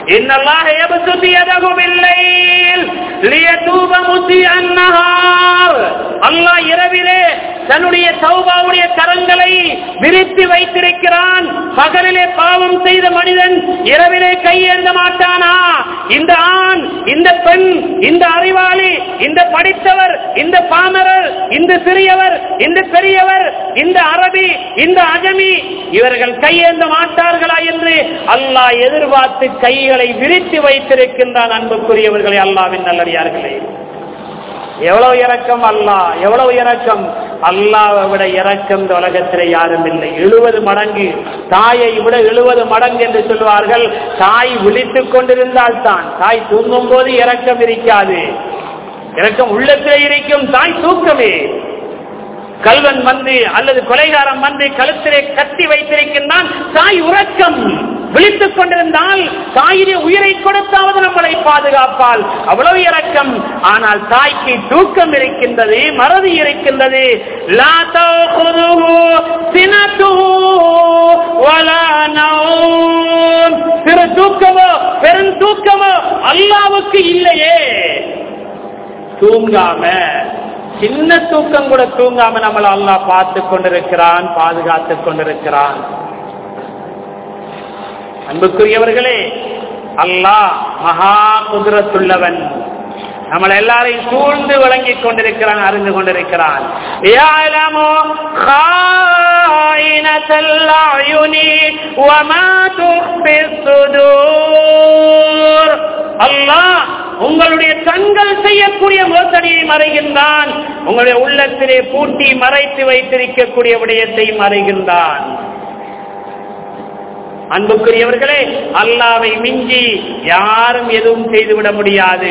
இன்னல்லாஹ யப்சுது யதஹு பில்லைல் லியதூப முஸிஅன் நஹார் அல்லாஹ் இரவிலே தன்னுடைய தௌபாவுடைய கரங்களை விரித்து வைத்திருக்கிறான் பகலிலே பாவம் செய்த மனிதன் இரவிலே கையேந்த மாட்டானா இந்த ஆண் இந்த பெண் இந்த அறிவாளி இந்த படித்தவர் இந்த பாமரர் இந்த சிறியவர் இந்த பெரியவர் இந்த அரபி இந்த அஜமி இவர்கள் கையேந்த மாட்டார்களா என்று அல்லாஹ் எதிர்பார்த்து கைகளை விரித்து வைத்திருக்கின்றான் அன்புக்குரியவர்களை அல்லாவின் நல்லடியார்களே எவ்வளவு இரக்கம் அல்லாஹ் எவ்வளவு இரக்கம் அல்லாவை விட இரக்கம் இந்த உலகத்திலே யாரும் இல்லை எழுபது மடங்கு தாயை விட எழுபது மடங்கு என்று சொல்வார்கள் தாய் விழித்துக் கொண்டிருந்தால் தான் தாய் தூங்கும் போது இரக்கம் இருக்காது இரக்கம் உள்ளத்திலே இருக்கும் தாய் தூக்கமே கல்வன் வந்து அல்லது கொலைகாரம் வந்து கழுத்திலே கட்டி வைத்திருக்கின்றான் தாய் உறக்கம் விழித்துக் கொண்டிருந்தால் தாயிலே உயிரை கொடுத்தாவது நம்மளை பாதுகாப்பால் அவ்வளவு இரக்கம் ஆனால் தாய்க்கு தூக்கம் இருக்கின்றது மறதி இருக்கின்றது லா தஅகுதுஹு சினத்துஹு வலா நௌம். சிறு தூக்கமோ பெரும் தூக்கமோ அல்லாவுக்கு இல்லையே தூங்காம சின்ன தூக்கம் கூட தூங்காம நம்மளை அல்லாஹ் பார்த்து கொண்டிருக்கிறான் பாதுகாத்துக் கொண்டிருக்கிறான் அன்புக்குரியவர்களே அல்லாஹ் மகா குதிரத்துள்ளவன் நம்மளை எல்லாரையும் சூழ்ந்து வழங்கிக் கொண்டிருக்கிறான் அறிந்து கொண்டிருக்கிறான் يعلم خائنة الأعين وما تخفي الصدور அல்லாஹ் உங்களுடைய கண்கள் செய்யக்கூடிய மோசடியை மறைகின்றான் உங்களுடைய உள்ளத்திலே பூட்டி மறைத்து வைத்திருக்கக்கூடிய விடயத்தை மறைகின்றான் அன்புக்குரியவர்களே அல்லாவை மிஞ்சி யாரும் எதுவும் செய்துவிட முடியாது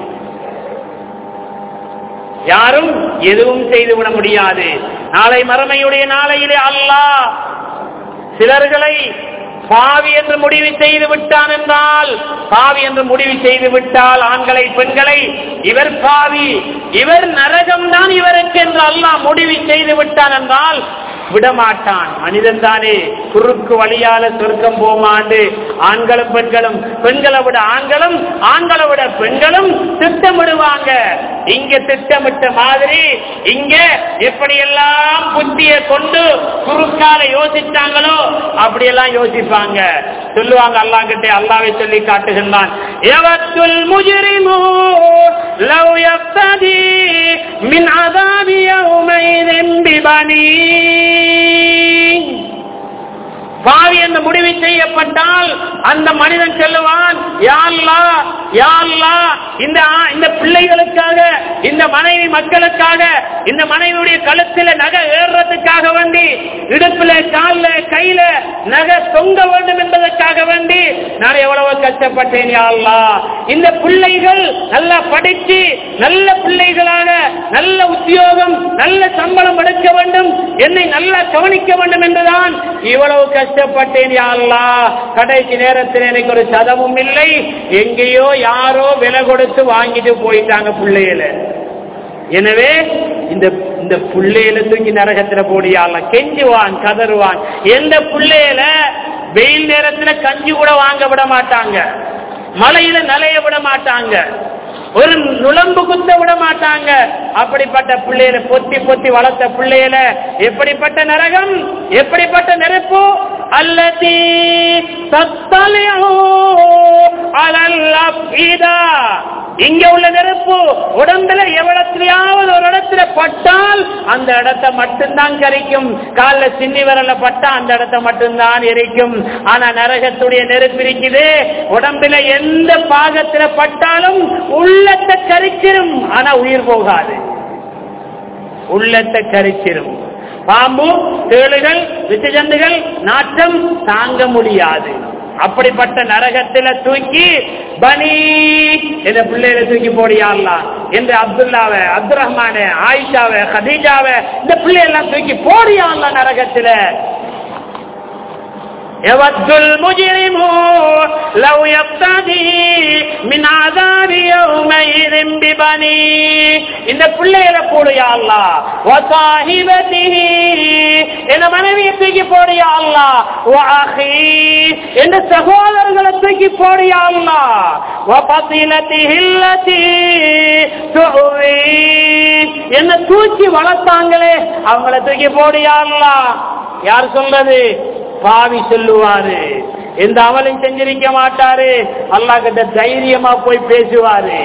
யாரும் எதுவும் செய்துவிட முடியாது நாளை மறுமையுடைய நாளையிலே அல்லாஹ் சிலர்களை பாவி என்று முடிவு செய்து விட்டான் என்றால் பாவி என்று முடிவு செய்து விட்டால் ஆண்களை பெண்களை இவர் பாவி இவர் நரகம்தான் இவருக்கு என்று அல்லாஹ் முடிவு செய்து விட்டான் என்றால் விடமாட்டான் மனிதன் தானே குறுக்கு வழியால சொர்க்கம் போமாண்டு ஆண்களும் பெண்களும் பெண்களை விட ஆண்களும் ஆண்களை விட பெண்களும் திட்டமிடுவாங்க இங்க திட்டமிட்ட மாதிரி இங்க எப்படியெல்லாம் புத்திய கொண்டு குறுக்கால யோசிச்சாங்களோ அப்படியெல்லாம் யோசிப்பாங்க சொல்லுவாங்க அல்லாஹ் கிட்டே அல்லாவை சொல்லி காட்டுகின்றான் எவத்துல் முஜிரிமு லவ் யஃப்ததி மின் அதாபி யௌமைதின் பிபனீ பாவி என்று முடிவு செய்யப்பட்டால் அந்த மனிதன் சொல்லுவான் யாழ்லா யாழ்லா இந்த ஆ- இந்த பிள்ளைகளுக்காக இந்த மனைவி மக்களுக்காக இந்த மனைவியுடைய கழுத்துல நகை ஏறுறதுக்காக வேண்டி இடுப்புல கால்ல கையில நகை தொங்க வேண்டும் என்பதற்காக வேண்டி நான் எவ்வளவு கஷ்டப்பட்டேன் யாழ்லா இந்த பிள்ளைகள் நல்லா படிச்சு நல்ல பிள்ளைகளாக நல்ல உத்தியோகம் நல்ல சம்பளம் எடுக்க வேண்டும் என்னை நல்லா கவனிக்க வேண்டும் என்றுதான் இவ்வளவு கஷ்டப்பட்டேன் யா அல்லாஹ் கடைசி நேரத்தில் எனக்கு ஒரு சதமும் இல்லை எங்கேயோ யாரோ விலை கொடுத்து வாங்கிட்டு போயிட்டாங்க பிள்ளைகள எனவே இந்த இந்த புள்ளையில தூக்கி நரகத்துல போடியால கெஞ்சுவான் கதறுவான் எந்த புள்ளையில வெயில் நேரத்துல கஞ்சி கூட வாங்க விட மாட்டாங்க மலையில நலைய விட மாட்டாங்க ஒரு நுளம்பு குத்த விட மாட்டாங்க அப்படிப்பட்ட பிள்ளைகளை பொத்தி பொத்தி வளர்த்த பிள்ளைகள எப்படிப்பட்ட நரகம் எப்படிப்பட்ட நெருப்பு அல்லதி தத்தலியோ அலல் அஃபீதா இங்க உள்ள நெருப்பு உடம்புல எவ்வளத்திலேயாவது ஒரு இடத்துல பட்டால் அந்த இடத்தை மட்டும்தான் கரிக்கும் கால்ல சின்னி விரல பட்டா அந்த இடத்தை மட்டும்தான் எரிக்கும் ஆனா நரகத்துடைய நெருப்பு இருக்குது உடம்புல எந்த பாகத்துல பட்டாலும் உள்ளத்தை கரிச்சிரும் ஆனா உயிர் போகாது உள்ளத்தை கரிச்சிரும் பாம்பு தேளுகள் விசஜந்துகள் நாட்டம் தாங்க முடியாது அப்படிப்பட்ட நரகத்தில தூக்கி பனி என்ற பிள்ளைகளை தூக்கி போடியாடலாம் என்று அப்துல்லாவை அப்துல் ரஹ்மானே ஆயிஷாவை கதீஜாவை இந்த பிள்ளையெல்லாம் தூக்கி போடியாடலாம் நரகத்தில يود المجرم لو يفتدي من عذاب يومئذ ببنيه இந்த பிள்ளைகளை போடு யா அல்லாஹ் வசாஹிபதிஹி என் மனைவியை தூக்கி போடியா அல்லா வாஹி என் சகோதரர்களை தூக்கி போடியா அல்லா வபத்திலத்தி ஹில்லத்தி துவி என்ன தூக்கி வளர்த்தாங்களே அவங்கள தூக்கி போடியா அல்லா யார் சொல்றது பாவி சொல்லுவாரு எந்த அமலும் செஞ்சிருக்க மாட்டாரு அல்லா கிட்ட தைரியமா போய் பேசுவாரு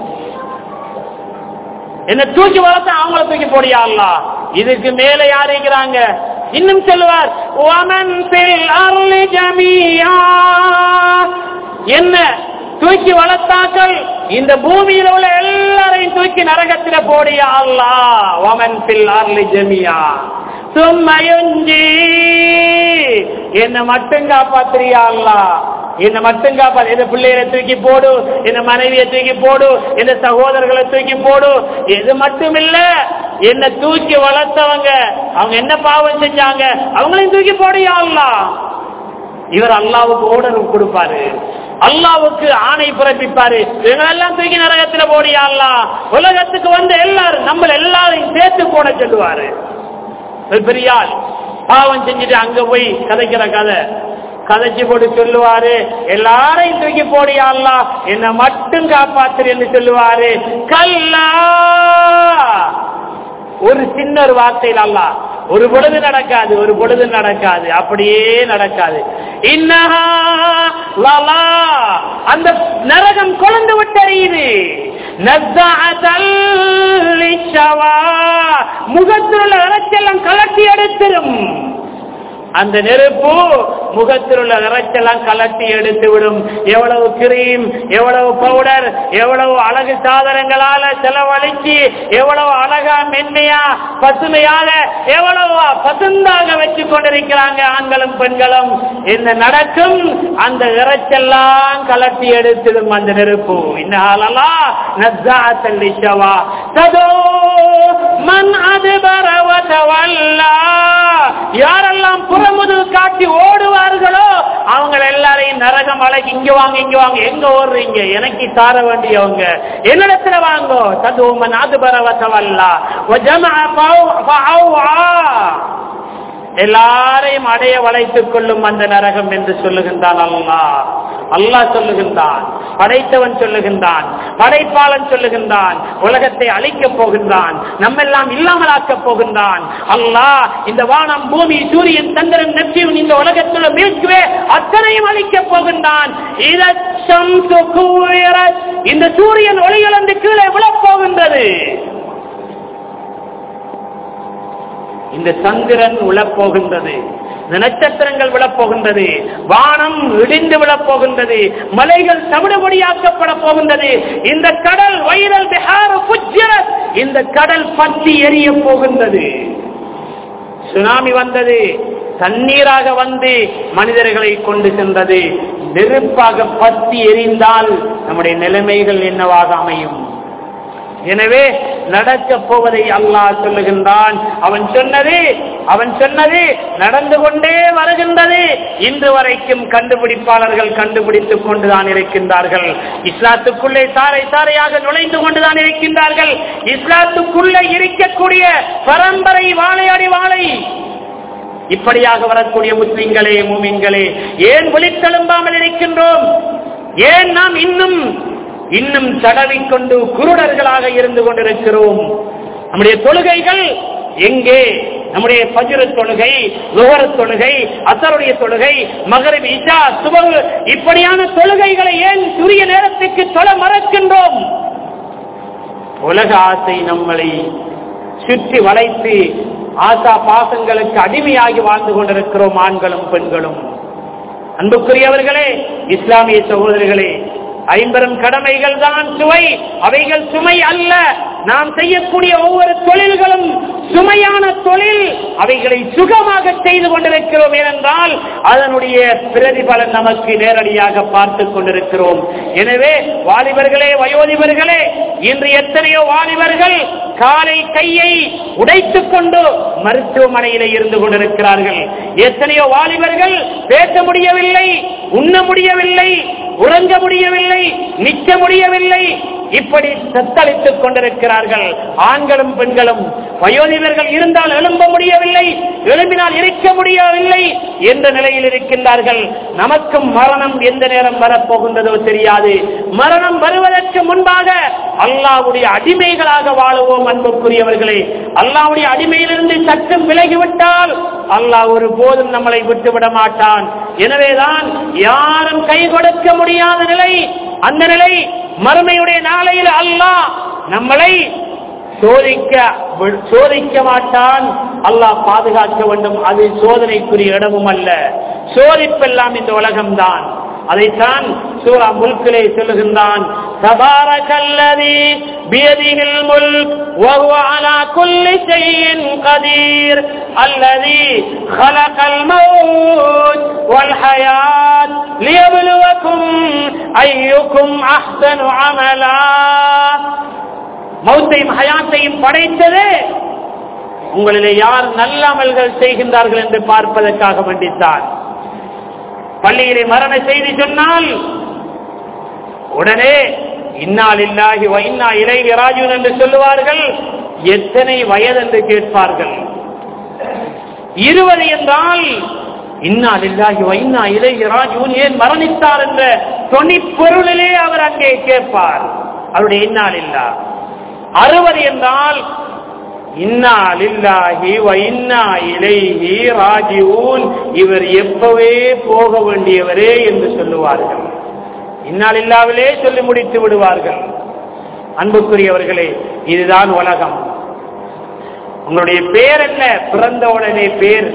என்ன தூக்கி வளர்த்த அவங்கள தூக்கி போடியா அல்லா இதுக்கு மேல யார் இருக்கிறாங்க இன்னும் சொல்லுவார் "வமன் ஃபில் அர்லி ஜமீஆ." என்ன தூக்கி வளர்த்தாக்கள் இந்த பூமியில் உள்ள எல்லாரையும் தூக்கி நரகத்தில போடியா அல்லா வமன் ஃபில் அர்லி ஜமியா சும்மையுஞ்சி என்ன மட்டும் காப்பாத்திரியா அல்லா என்ன மட்டும் காப்பா எந்த பிள்ளைகளை தூக்கி போடு என்ன மனைவியை தூக்கி போடு எந்த சகோதரர்களை தூக்கி போடு இது மட்டும் இல்ல என்ன தூக்கி வளர்த்தவங்க அவங்க என்ன பாவம் செஞ்சாங்க அவங்களையும் தூக்கி போடியா அல்லா இவர் அல்லாவுக்கு ஓடர் கொடுப்பாரு அல்லாவுக்கு ஆணை பிறப்பிப்பாரு இவங்களெல்லாம் தூக்கி நரகத்துல போடியா அல்லா உலகத்துக்கு வந்த எல்லாரும் நம்ம எல்லாரையும் சேர்த்து போட சொல்லுவாரு ஒரு பெரிய ஆள் பாவம் செஞ்சுட்டு அங்க போய் கதைக்கிற கதை கதைச்சு போட்டு சொல்லுவாரு எல்லாரையும் தூக்கி போடியா அல்லா என்ன மட்டும் காப்பாத்துரு என்று சொல்லுவாரு கல்லா ஒரு சின்ன ஒரு வார்த்தையில் அல்ல ஒரு பொழுது நடக்காது ஒரு பொழுது நடக்காது அப்படியே நடக்காது இன்னஹா லலா அந்த நரகம் கொழுந்து விட்டறியுது நஸ்ஸஅத்தல் லிஷவா முகத்தில் உள்ள இறைச்செல்லாம் கலட்டி எடுத்திரும் அந்த நெருப்பு முகத்தில் உள்ள இறைச்செல்லாம் கலட்டி எடுத்து விடும் எவ்வளவு கிரீம் எவ்வளவு பவுடர் எவ்வளவு அழகு சாதனங்களால செலவழிச்சு எவ்வளவு அழகா மென்மையா பசுமையாக எவ்வளவு பசுந்தாக வச்சு கொண்டிருக்கிறாங்க ஆண்களும் பெண்களும் என்ன நடக்கும் அந்த இறைச்செல்லாம் கலட்டி எடுத்திடும் அந்த நெருப்பு இன்னாலலா நஸ்ஸாத்தல் லிஷவா ததோ மன் அதுபர வதவல்லா யாரெல்லாம் புறமுது காட்டி ஓடுவார்களோ அவங்க எல்லாரையும் நரகம் அழகி இங்க வாங்க இங்க வாங்க எங்க ஓடுறீங்க எனக்கு தார வேண்டியவங்க என்னிடத்துல வாங்கோ ததுவமன் அது பரவசவல்லா எல்லாரையும் அடைய வளைத்துக் கொள்ளும் அந்த நரகம் என்று சொல்லுகின்றான் அல்லாஹ் அல்லாஹ் சொல்லுகின்றான் படைத்தவன் சொல்லுகின்றான் படைப்பாளன் சொல்லுகின்றான் உலகத்தை அழிக்கப் போகின்றான் நம்மெல்லாம் இல்லாமலாக்கப் போகின்றான் அல்லாஹ் இந்த வானம் பூமி சூரியன் சந்திரன் நெப்டியூன் இந்த உலகத்தில் மீட்கவே அத்தனையும் அழிக்கப் போகின்றான் இதச் ஷம்சு குவிரத். இந்த சூரியன் ஒளியிழந்து கீழே விழப் போகின்றது இந்த சந்திரன் விழப்போகின்றது இந்த நட்சத்திரங்கள் விழப்போகின்றது வானம் இடிந்து விழப்போகின்றது மலைகள் தவிடுபடியாக்கப்பட போகின்றது இந்த கடல் வைரல் பிஹார புஜ்ஜரத் இந்த கடல் பற்றி எரிய போகின்றது சுனாமி வந்தது தண்ணீராக வந்து மனிதர்களை கொண்டு சென்றது நெருப்பாக பத்தி எரிந்தால் நம்முடைய நிலைமைகள் என்னவாக அமையும் எனவே நடக்கப் போவதை அல்லாஹ் சொல்லுகின்றான் அவன் சொன்னது அவன் சொன்னது நடந்து கொண்டே வருகின்றது இன்று வரைக்கும் கண்டுபிடிப்பாளர்கள் கண்டுபிடித்துக் கொண்டுதான் இருக்கின்றார்கள் இஸ்லாத்துக்குள்ளே தாரை தாரையாக நுழைந்து கொண்டுதான் இருக்கின்றார்கள் இஸ்லாத்துக்குள்ளே இருக்கக்கூடிய பரம்பரை வாழையடி வாழை இப்படியாக வரக்கூடிய முஸ்லிம்களே மூமின்களே ஏன் விழித்தெழும்பாமல் இருக்கின்றோம் ஏன் நாம் இன்னும் இன்னும் தடவிக்கொண்டு குருடர்களாக இருந்து கொண்டிருக்கிறோம் நம்முடைய தொழுகைகள் எங்கே நம்முடைய பஜ்ர தொழுகை லுகர தொழுகை அசருடைய தொழுகை மகரிப் இஷா சுபகு இப்படியான தொழுகைகளை ஏன் சுரிய நேரத்துக்கு தொழ மறக்கின்றோம் உலக ஆசை நம்மளை சுற்றி வளைத்து ஆசா பாசங்களுக்கு அடிமையாகி வாழ்ந்து கொண்டிருக்கிறோம் ஆண்களும் பெண்களும் அன்புக்குரியவர்களே இஸ்லாமிய சகோதரர்களே ஐம்பெரும் கடமைகள் தான் சுவை அவைகள் சுமை அல்ல நாம் செய்யக்கூடிய ஒவ்வொரு தொழில்களும் சுமையான தொழில் அவைகளை சுகமாக செய்து கொண்டிருக்கிறோம் ஏனென்றால் அதனுடைய பிரதிபலன் நமக்கு நேரடியாக பார்த்து கொண்டிருக்கிறோம் எனவே வாலிபர்களே வயோதிபர்களே இன்று எத்தனையோ வாலிபர்கள் காலை கையை உடைத்துக் கொண்டு மருத்துவமனையில இருந்து கொண்டிருக்கிறார்கள் எத்தனையோ வாலிபர்கள் பேச முடியவில்லை உண்ண முடியவில்லை உறங்க முடியவில்லை நிற்க முடியவில்லை இப்படி தத்தளித்துக் கொண்டிருக்கிறார்கள் ஆண்களும் பெண்களும் வயோதிபர்கள் இருந்தால் எழும்ப முடியவில்லை எழும்பினால் இருக்க முடியவில்லை என்ற நிலையில் இருக்கின்றார்கள் நமக்கும் மரணம் எந்த நேரம் வரப்போகின்றதோ தெரியாது மரணம் வருவதற்கு முன்பாக அல்லாவுடைய அடிமைகளாக வாழுவோம் அன்புக்குரியவர்களே அல்லாவுடைய அடிமையிலிருந்து சற்றும் விலகிவிட்டால் அல்லாஹ் ஒரு போதும் நம்மளை விட்டுவிட மாட்டான் எனவேதான் யாரும் கை கொடுக்க முடியாத நிலை அந்த நிலை மறுமையுடைய நாளையில் அல்லாஹ் நம்மளை சோதிக்க சோதிக்க மாட்டான் அல்லாஹ் பாதுகாக்க வேண்டும் அது சோதனைக்குரிய இடமும் அல்ல சோதிப்பெல்லாம் இந்த உலகம்தான் அதைத்தான் சூரா முல்கிலே சொல்லுகின்றான் தபாரகல்லதி பியதிஹில் முல்க் وهو على كل شيء قدير الذي خلق الموت والحياة ليبلوكم أيكم أحسن عملا மௌத்தையும் ஹயாத்தையும் படைத்தது உங்களிலே யார் நல்ல அமல்கள் செய்கின்றார்கள் என்று பார்ப்பதற்காக வேண்டித்தான் பள்ளியிலே மரண செய்தி சொன்னால் உடனே இன்னால் இல்லாகி இன்னா இலைகி ராஜுன் என்று சொல்லுவார்கள் எத்தனை வயது என்று கேட்பார்கள் இருபது என்றால் இன்னால் இல்லாகி வைனா இலைகி ராஜுன் ஏன் மரணித்தார் என்ற தொனி பொருளிலே அவர் அங்கே கேட்பார் அவருடைய இன்னால் இல்லா அறுபது என்றால் இன்னால் இல்லாகி வைன்னா இலைகி ராஜியூன் இவர் எப்பவே போக வேண்டியவரே என்று சொல்லுவார்கள் இன்னால் இல்லாவிலே சொல்லி முடித்து விடுவார்கள் அன்புக்குரியவர்களே இதுதான் உலகம் உங்களுடைய பேர் என்ன பிறந்த உடனே பேர்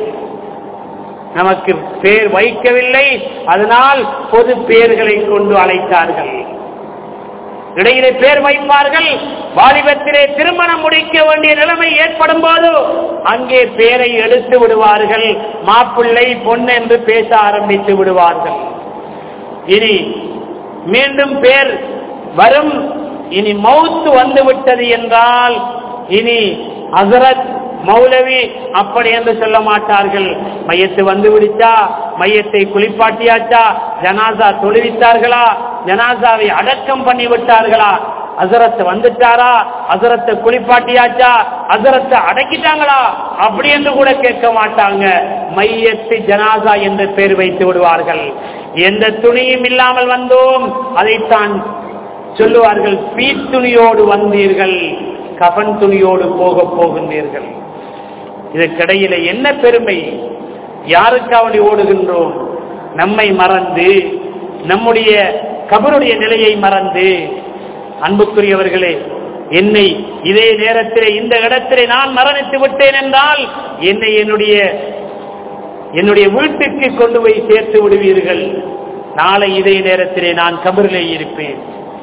நமக்கு பேர் வைக்கவில்லை அதனால் பொது பெயர்களை கொண்டு அழைத்தார்கள் இடையிலே பேர் வைப்பார்கள் வாலிபத்திலே திருமணம் முடிக்க வேண்டிய நிலைமை ஏற்படும் போது அங்கே பேரை எடுத்து விடுவார்கள் மாப்பிள்ளை பொன் என்று பேச ஆரம்பித்து விடுவார்கள் இனி மீண்டும் பேர் வரும் இனி மவுத்து வந்து விட்டது என்றால் இனி ஹசரத் மௌலவி அப்படி என்று சொல்ல மாட்டார்கள் மையத்து வந்து விடுச்சா மையத்தை குளிப்பாட்டியாச்சா ஜனாசா தொழுவித்தார்களா ஜனாசாவை அடக்கம் பண்ணி விட்டார்களா அசரத்தை வந்துட்டாரா அசரத்தை குளிப்பாட்டியாச்சா அசரத்தை அடக்கிட்டாங்களா அப்படி என்று கூட கேட்க மாட்டாங்க மையத்து ஜனாசா என்று பேர் வைத்து விடுவார்கள் எந்த துணியும் இல்லாமல் வந்தோம் அதைத்தான் சொல்லுவார்கள் பீத்துணியோடு வந்தீர்கள் கபன் துணியோடு போக போகின்றீர்கள் இதற்கிடையில என்ன பெருமை யாருக்காவடி ஓடுகின்றோம் நம்மை மறந்து நம்முடைய கபருடைய நிலையை மறந்து அன்புக்குரியவர்களே என்னை இதே நேரத்திலே இந்த இடத்திலே நான் மரணித்து விட்டேன் என்றால் என்னை என்னுடைய என்னுடைய வீட்டுக்கு கொண்டு போய் சேர்த்து விடுவீர்கள் நாளை இதே நேரத்திலே நான் கபரிலே இருப்பேன்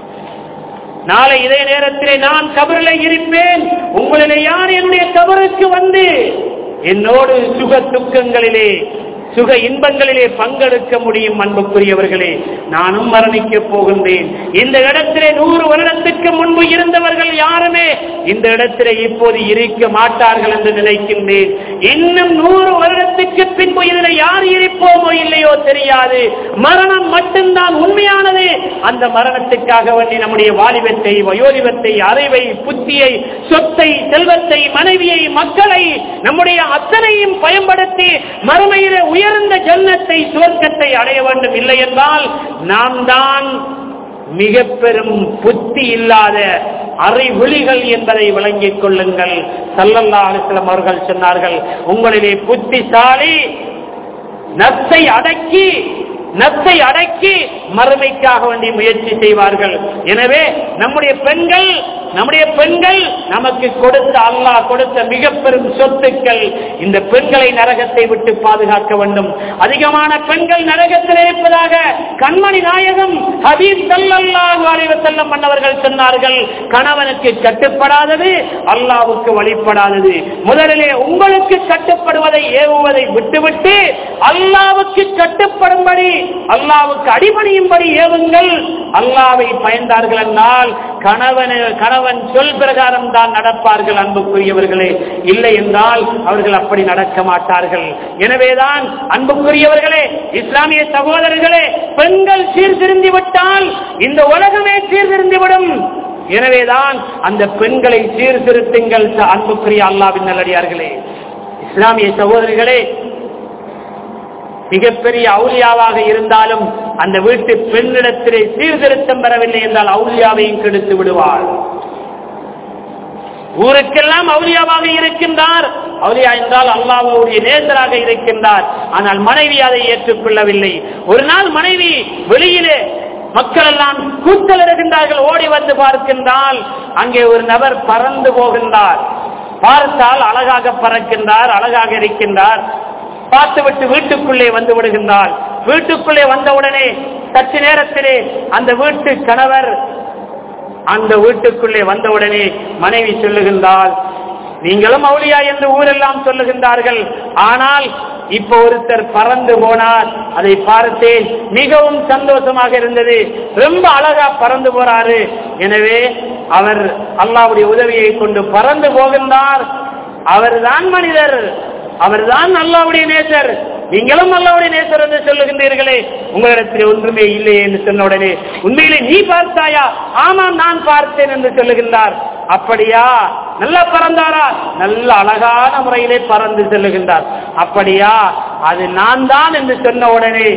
நாளை இதே நேரத்திலே நான் கபரிலே இருப்பேன் உங்களிலே யார் என்னுடைய கபருக்கு வந்து என்னோடு சுக துக்கங்களிலே சுக இன்பங்களிலே பங்கெடுக்க முடியும் அன்புக்குரியவர்களே நானும் மரணிக்க போகின்றேன் இந்த இடத்திலே நூறு வருடத்துக்கு முன்பு இருந்தவர்கள் யாருமே இந்த இடத்திலே இப்போது இருக்க மாட்டார்கள் என்று நினைக்கின்றேன் இன்னும் நூறு வருடத்துக்கு பின்பு இதில் யார் இருப்போமோ இல்லையோ தெரியாது மரணம் மட்டும்தான் உண்மையானது அந்த மரணத்துக்காக வேண்டி நம்முடைய வாலிபத்தை வயோதிபத்தை அறிவை புத்தியை சொத்தை செல்வத்தை மனைவியை மக்களை நம்முடைய அத்தனையும் பயன்படுத்தி மறுமையிலே உயர்ந்த ஜன்னத்தை சுவர்க்கத்தை அடைய வேண்டும் இல்லை என்றால் நாம் தான் மிக பெரும் புத்தி இல்லாத அறிவிழிகள் என்பதை விளங்கிக் கொள்ளுங்கள் சல்லல்லா அலிஸ்லம் அவர்கள் சொன்னார்கள் உங்களிலே புத்திசாலி நத்தை அடக்கி நத்தை அடக்கி மறுமைக்காக வேண்டி முயற்சி செய்வார்கள் எனவே நம்முடைய பெண்கள் நம்முடைய பெண்கள் நமக்கு கொடுத்த அல்லாஹ் கொடுத்த மிக பெரும் சொத்துக்கள் இந்த பெண்களை நரகத்தை விட்டு பாதுகாக்க வேண்டும் அதிகமான பெண்கள் நரகத்தில் இருப்பதாக கண்மணி நாயகம் ஹபீப் சல்லல்லாஹு அலைஹி வஸல்லம் மன்னவர்கள் சொன்னார்கள் கணவனுக்கு கட்டுப்படாதது அல்லாஹ்வுக்கு வழிபடாதது முதலிலே உங்களுக்கு கட்டுப்படுவதை ஏவுவதை விட்டுவிட்டு அல்லாஹ்வுக்கு கட்டுப்படும்படி அல்லாஹ்வுக்கு அடிபணியும்படி ஏவுங்கள் அல்லாவை பயந்தார்கள் என்றால் கணவன் கணவன் சொல் பிரகாரம் தான் நடப்பார்கள் அன்புக்குரியவர்களே இல்லை என்றால் அவர்கள் அப்படி நடக்க மாட்டார்கள் எனவேதான் அன்புக்குரியவர்களே இஸ்லாமிய சகோதரர்களே பெண்கள் சீர்திருந்தி விட்டால் இந்த உலகமே சீர்திருந்தி விடும் எனவேதான் அந்த பெண்களை சீர்திருத்துங்கள் அன்புக்குரிய அல்லாவின் நல்லடியார்களே இஸ்லாமிய சகோதரிகளே மிகப்பெரிய அவுலியாவாக இருந்தாலும் அந்த வீட்டு பெண்ணிடத்திலே சீர்திருத்தம் பெறவில்லை என்றால் அவுலியாவையும் கெடுத்து விடுவார் ஊருக்கெல்லாம் அவுலியாவாக இருக்கின்றார் அவுலியா என்றால் அல்லாவுடைய நேசராக இருக்கின்றார் ஆனால் மனைவி அதை ஏற்றுக்கொள்ளவில்லை ஒரு நாள் மனைவி வெளியிலே மக்கள் எல்லாம் கூத்தலிடுகின்றார்கள் ஓடி வந்து பார்க்கின்றால் அங்கே ஒரு நபர் பறந்து போகின்றார் பார்த்தால் அழகாக பறக்கின்றார் அழகாக இருக்கின்றார் பார்த்துவிட்டு வீட்டுக்குள்ளே வந்து விடுகின்றார் வீட்டுக்குள்ளே வந்தவுடனே சற்று நேரத்திலே அந்த வீட்டு கணவர் அந்த வீட்டுக்குள்ளே வந்தவுடனே மனைவி சொல்லுகின்றாள் நீங்களும் அவுளியா என்று ஊரெல்லாம் சொல்லுகின்றார்கள் ஆனால் இப்ப ஒருத்தர் பறந்து போனார் அதை பார்த்தேன் மிகவும் சந்தோஷமாக இருந்தது ரொம்ப அழகா பறந்து போறாரு எனவே அவர் அல்லாவுடைய உதவியை கொண்டு பறந்து போகின்றார் அவர்தான் மனிதர் அவர்தான் அல்லாவுடைய நேசர் நீங்களும் அல்லாவுடைய நேசர் என்று சொல்லுகின்றீர்களே உங்களிடத்தில் ஒன்றுமே இல்லையே என்று சொன்ன உடனே உண்மையிலே நீ பார்த்தாயா ஆமாம் நான் பார்த்தேன் என்று சொல்லுகின்றார் அப்படியா நல்லா பறந்தாரா நல்ல அழகான முறையிலே பறந்து செல்லுகின்றார் அப்படியா அது நான் தான் என்று சொன்ன உடனே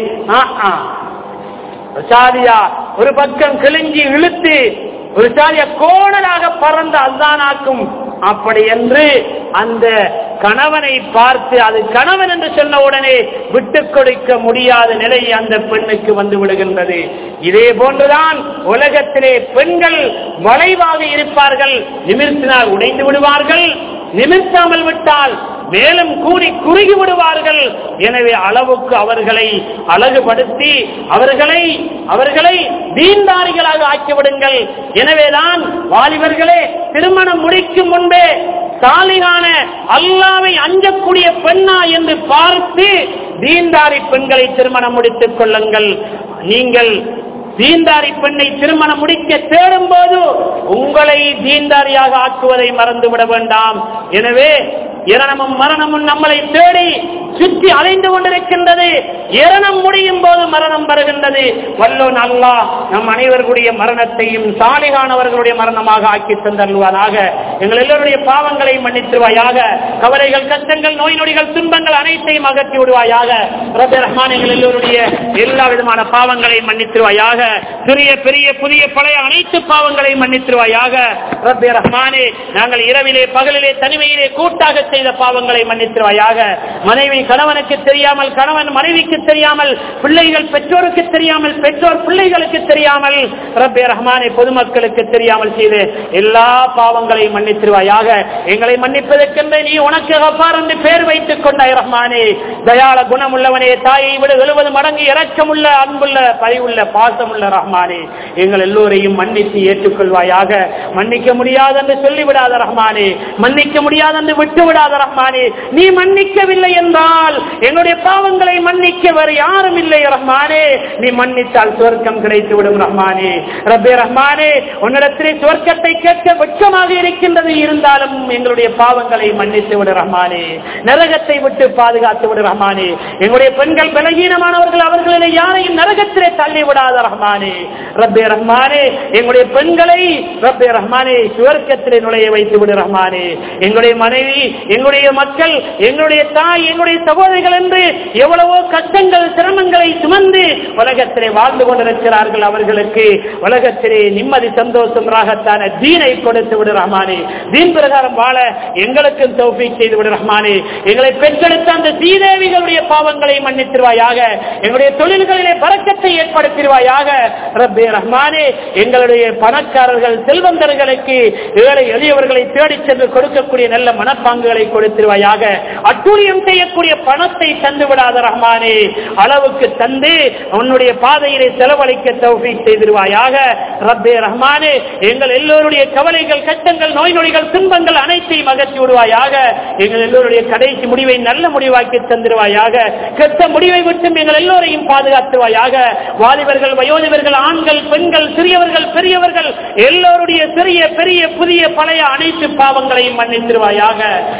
சாதியா ஒரு பக்கம் கிழிஞ்சி இழுத்து ஒரு சாதிய கோணலாக பறந்த அதுதானாக்கும் அப்படி என்று அந்த கணவனை பார்த்து அது கணவன் என்று சொன்ன உடனே விட்டுக் கொடுக்க முடியாத நிலை அந்த பெண்ணுக்கு வந்து விடுகின்றது இதே போன்றுதான் உலகத்திலே பெண்கள் வளைவாக இருப்பார்கள் நிமிர்த்தினால் உடைந்து விடுவார்கள் நிமிர்த்தாமல் விட்டால் மேலும் கூறி குறுகி விடுவார்கள் எனவே அளவுக்கு அவர்களை அழகுபடுத்தி அவர்களை அவர்களை தீன்தாரிகளாக ஆக்கிவிடுங்கள் எனவேதான் வாலிபர்களே திருமணம் முடிக்கும் முன்பே சாலிகான அல்லாவை அஞ்சக்கூடிய பெண்ணா என்று பார்த்து தீன்தாரி பெண்களை திருமணம் முடித்துக் கொள்ளுங்கள் நீங்கள் தீன்தாரி பெண்ணை திருமணம் முடிக்க தேடும் போது உங்களை தீன்தாரியாக ஆக்குவதை மறந்துவிட வேண்டாம் எனவே இரணமும் மரணமும் நம்மளை தேடி சுற்றி அலைந்து கொண்டிருக்கின்றது இரணம் முடியும் போது மரணம் வருகின்றது வல்லோன் அல்லாஹ் நம் அனைவர்களுடைய மரணத்தையும் சாலிகானவர்களுடைய மரணமாக ஆக்கி தந்தருவானாக எங்கள் எல்லோருடைய பாவங்களை மன்னித்துவாயாக கவலைகள் கஷ்டங்கள் நோய் நொடிகள் துன்பங்கள் அனைத்தையும் அகற்றி விடுவாயாக ரபே ரஹ்மான் எங்கள் எல்லோருடைய எல்லா விதமான பாவங்களை மன்னித்துவாயாக சிறிய பெரிய புதிய பழைய அனைத்து பாவங்களை மன்னித்துவாயாக ரபே ரஹ்மானே நாங்கள் இரவிலே பகலிலே தனிமையிலே கூட்டாக செய்த பாவங்களை மன்னித்துவாயாக மனைவி கணவனுக்கு தெரியாமல் கணவன் மனைவிக்கு தெரியாமல் பிள்ளைகள் பெற்றோருக்கு தெரியாமல் பெற்றோர் பிள்ளைகளுக்கு தெரியாமல் ரப்பே ரஹ்மானை பொதுமக்களுக்கு தெரியாமல் செய்து எல்லா பாவங்களையும் மன்னித்திருவாயாக எங்களை மன்னிப்பதற்கென்று நீ உனக்கு கப்பார் என்று பேர் வைத்துக் கொண்டாய் ரஹ்மானே தயாள குணமுள்ளவனே தாயை விட எழுபது மடங்கு இரக்கமுள்ள அன்புள்ள பரிவுள்ள பாசமுள்ள ரஹ்மானே எங்கள் எல்லோரையும் மன்னித்து ஏற்றுக்கொள்வாயாக மன்னிக்க முடியாது என்று சொல்லிவிடாத ரஹ்மானே மன்னிக்க முடியாது என்று விட்டுவிடாத ரஹ்மானே நீ மன்னிக்கவில்லை என்றால் என்னுடைய பாவங்களை மன்னிக்க வேறு யாரும் இல்லை ரஹ்மானே நீ மன்னித்தால் சுவர்க்கம் கிடைத்து விடும் ரஹ்மானே ரப்பே ரஹ்மானே உன்னிடத்திலே சுவர்க்கத்தை கேட்க வெட்கமாக இருக்கின்றது இருந்தாலும் எங்களுடைய பாவங்களை மன்னித்து விடு ரஹ்மானே நரகத்தை விட்டு பாதுகாத்து விடு ரஹ்மானே எங்களுடைய பெண்கள் பலகீனமானவர்கள் அவர்களை யாரையும் நரகத்திலே தள்ளி விடாத ரஹ்மானே ரப்பே ரஹ்மானே எங்களுடைய பெண்களை ரப்பே ரஹ்மானே சுவர்க்கத்திலே நுழைய வைத்து விடு ரஹ்மானே எங்களுடைய மனைவி எங்களுடைய மக்கள் எங்களுடைய தாய் எங்களுடைய சகோதரிகள் என்று எவ்வளவோ கஷ்டங்கள் சிரமங்களை சுமந்து உலகத்திலே வாழ்ந்து கொண்டிருக்கிறார்கள் அவர்களுக்கு உலகத்திலே நிம்மதி சந்தோஷம் ராகத்தான தீனை கொடுத்து விடு ரஹ்மானே தீன் பிரகாரம் வாழ எங்களுக்கும் தௌஃபீக் செய்து விடு ரஹ்மானே எங்களை பெற்றெடுத்த அந்த சீதேவிகளுடைய பாவங்களை மன்னித்திருவாயாக எங்களுடைய தொழில்களிலே பறக்கத்தை ஏற்படுத்திடுவாயாக ரப்பே ரஹ்மானே எங்களுடைய பணக்காரர்கள் செல்வந்தர்களுக்கு ஏழை எளியவர்களை தேடிச் சென்று கொடுக்கக்கூடிய நல்ல மனப்பாங்குகளை கொடுத்திருவாயாக அட்டூழியம் செய்யக்கூடிய பணத்தை தந்து விடாத ரஹ்மானே அளவுக்கு தந்து உன்னுடைய பாதையிலே செலவழிக்க தௌஃபீக் செய்திருவாயாக ரப்பே ரஹ்மானே எங்கள் எல்லோருடைய கவலைகள் கஷ்டங்கள் நோய் நொடிகள் துன்பங்கள் அனைத்தையும் அகற்றி விடுவாயாக எங்கள் எல்லோருடைய கடைசி முடிவை நல்ல முடிவாக்கி தந்திருவாயாக கெட்ட முடிவை விட்டும் எங்கள் எல்லோரையும் பாதுகாத்துவாயாக வாலிபர்கள் வயோதிபர்கள் ஆண்கள் பெண்கள் சிறியவர்கள் பெரியவர்கள் எல்லோருடைய சிறிய பெரிய புதிய பழைய அனைத்து பாவங்களையும் மன்னித்திருவாயாக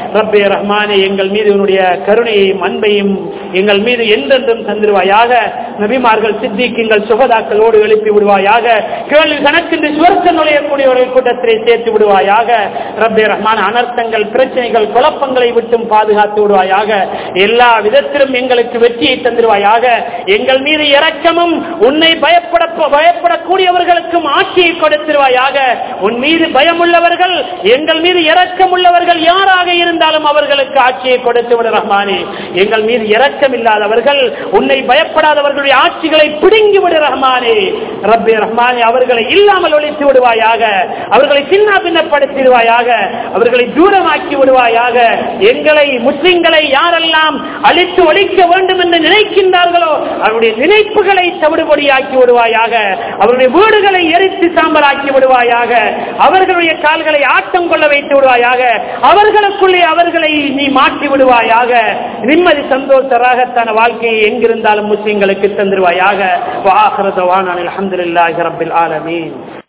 ரப்பே ரஹ்மானே எங்கள் மீது உன்னுடைய கருணையையும் அன்பையும் எங்கள் மீது என்றென்றும் தந்திருவாயாக நபிமார்கள் சித்திக்குங்கள் சுகதாக்களோடு எழுப்பி விடுவாயாக கேள்வி கணக்கின்றி சுவர்க்க நுழையக்கூடிய ஒரு கூட்டத்திலே சேர்த்து விடுவாயாக ரப்பே ரஹ்மான் அனர்த்தங்கள் பிரச்சனைகள் குழப்பங்களை விட்டும் பாதுகாத்து விடுவாயாக எல்லா விதத்திலும் எங்களுக்கு வெற்றியை தந்திருவாயாக எங்கள் மீது இரக்கமும் உன்னை பயப்பட பயப்படக்கூடியவர்களுக்கும் ஆட்சியை கொடுத்திருவாயாக உன் மீது பயமுள்ளவர்கள் எங்கள் மீது இரக்கம் உள்ளவர்கள் யாராக இருந்தாலும் அவர்களுக்கு ஆட்சியை கொடுத்து விட ரஹ்மானே எங்கள் மீது இரக்கம் இல்லாதவர்கள் உன்னை பயப்படாதவர்களுடைய ஆட்சிகளை பிடுங்கி விடு ரஹ்மானே ரப்பே ரஹ்மானே அவர்களை இல்லாமல் ஒழித்து விடுவாயாக அவர்களை சின்ன பின்னப்படுத்திடுவாயாக அவர்களை தூரமாக்கி விடுவாயாக எங்களை முஸ்லிம்களை யாரெல்லாம் அழித்து ஒழிக்க வேண்டும் என்று நினைக்கின்றார்களோ அவருடைய நினைப்புகளை தவிடுபடியாக்கி விடுவாயாக அவருடைய வீடுகளை எரித்து சாம்பலாக்கி விடுவாயாக அவர்களுடைய கால்களை ஆட்டம் கொள்ள வைத்து விடுவாயாக அவர்களுக்குள்ளே அவர்களை நீ மாற்றி விடுவாயாக நிம்மதி சந்தோஷ ராகத்தான வாழ்க்கையை எங்கிருந்தாலும் முஸ்லிம்களுக்கு தந்துருவாயாக வாஹரதவான் அலமதுல்லாஹி ரபில் ஆலமீன்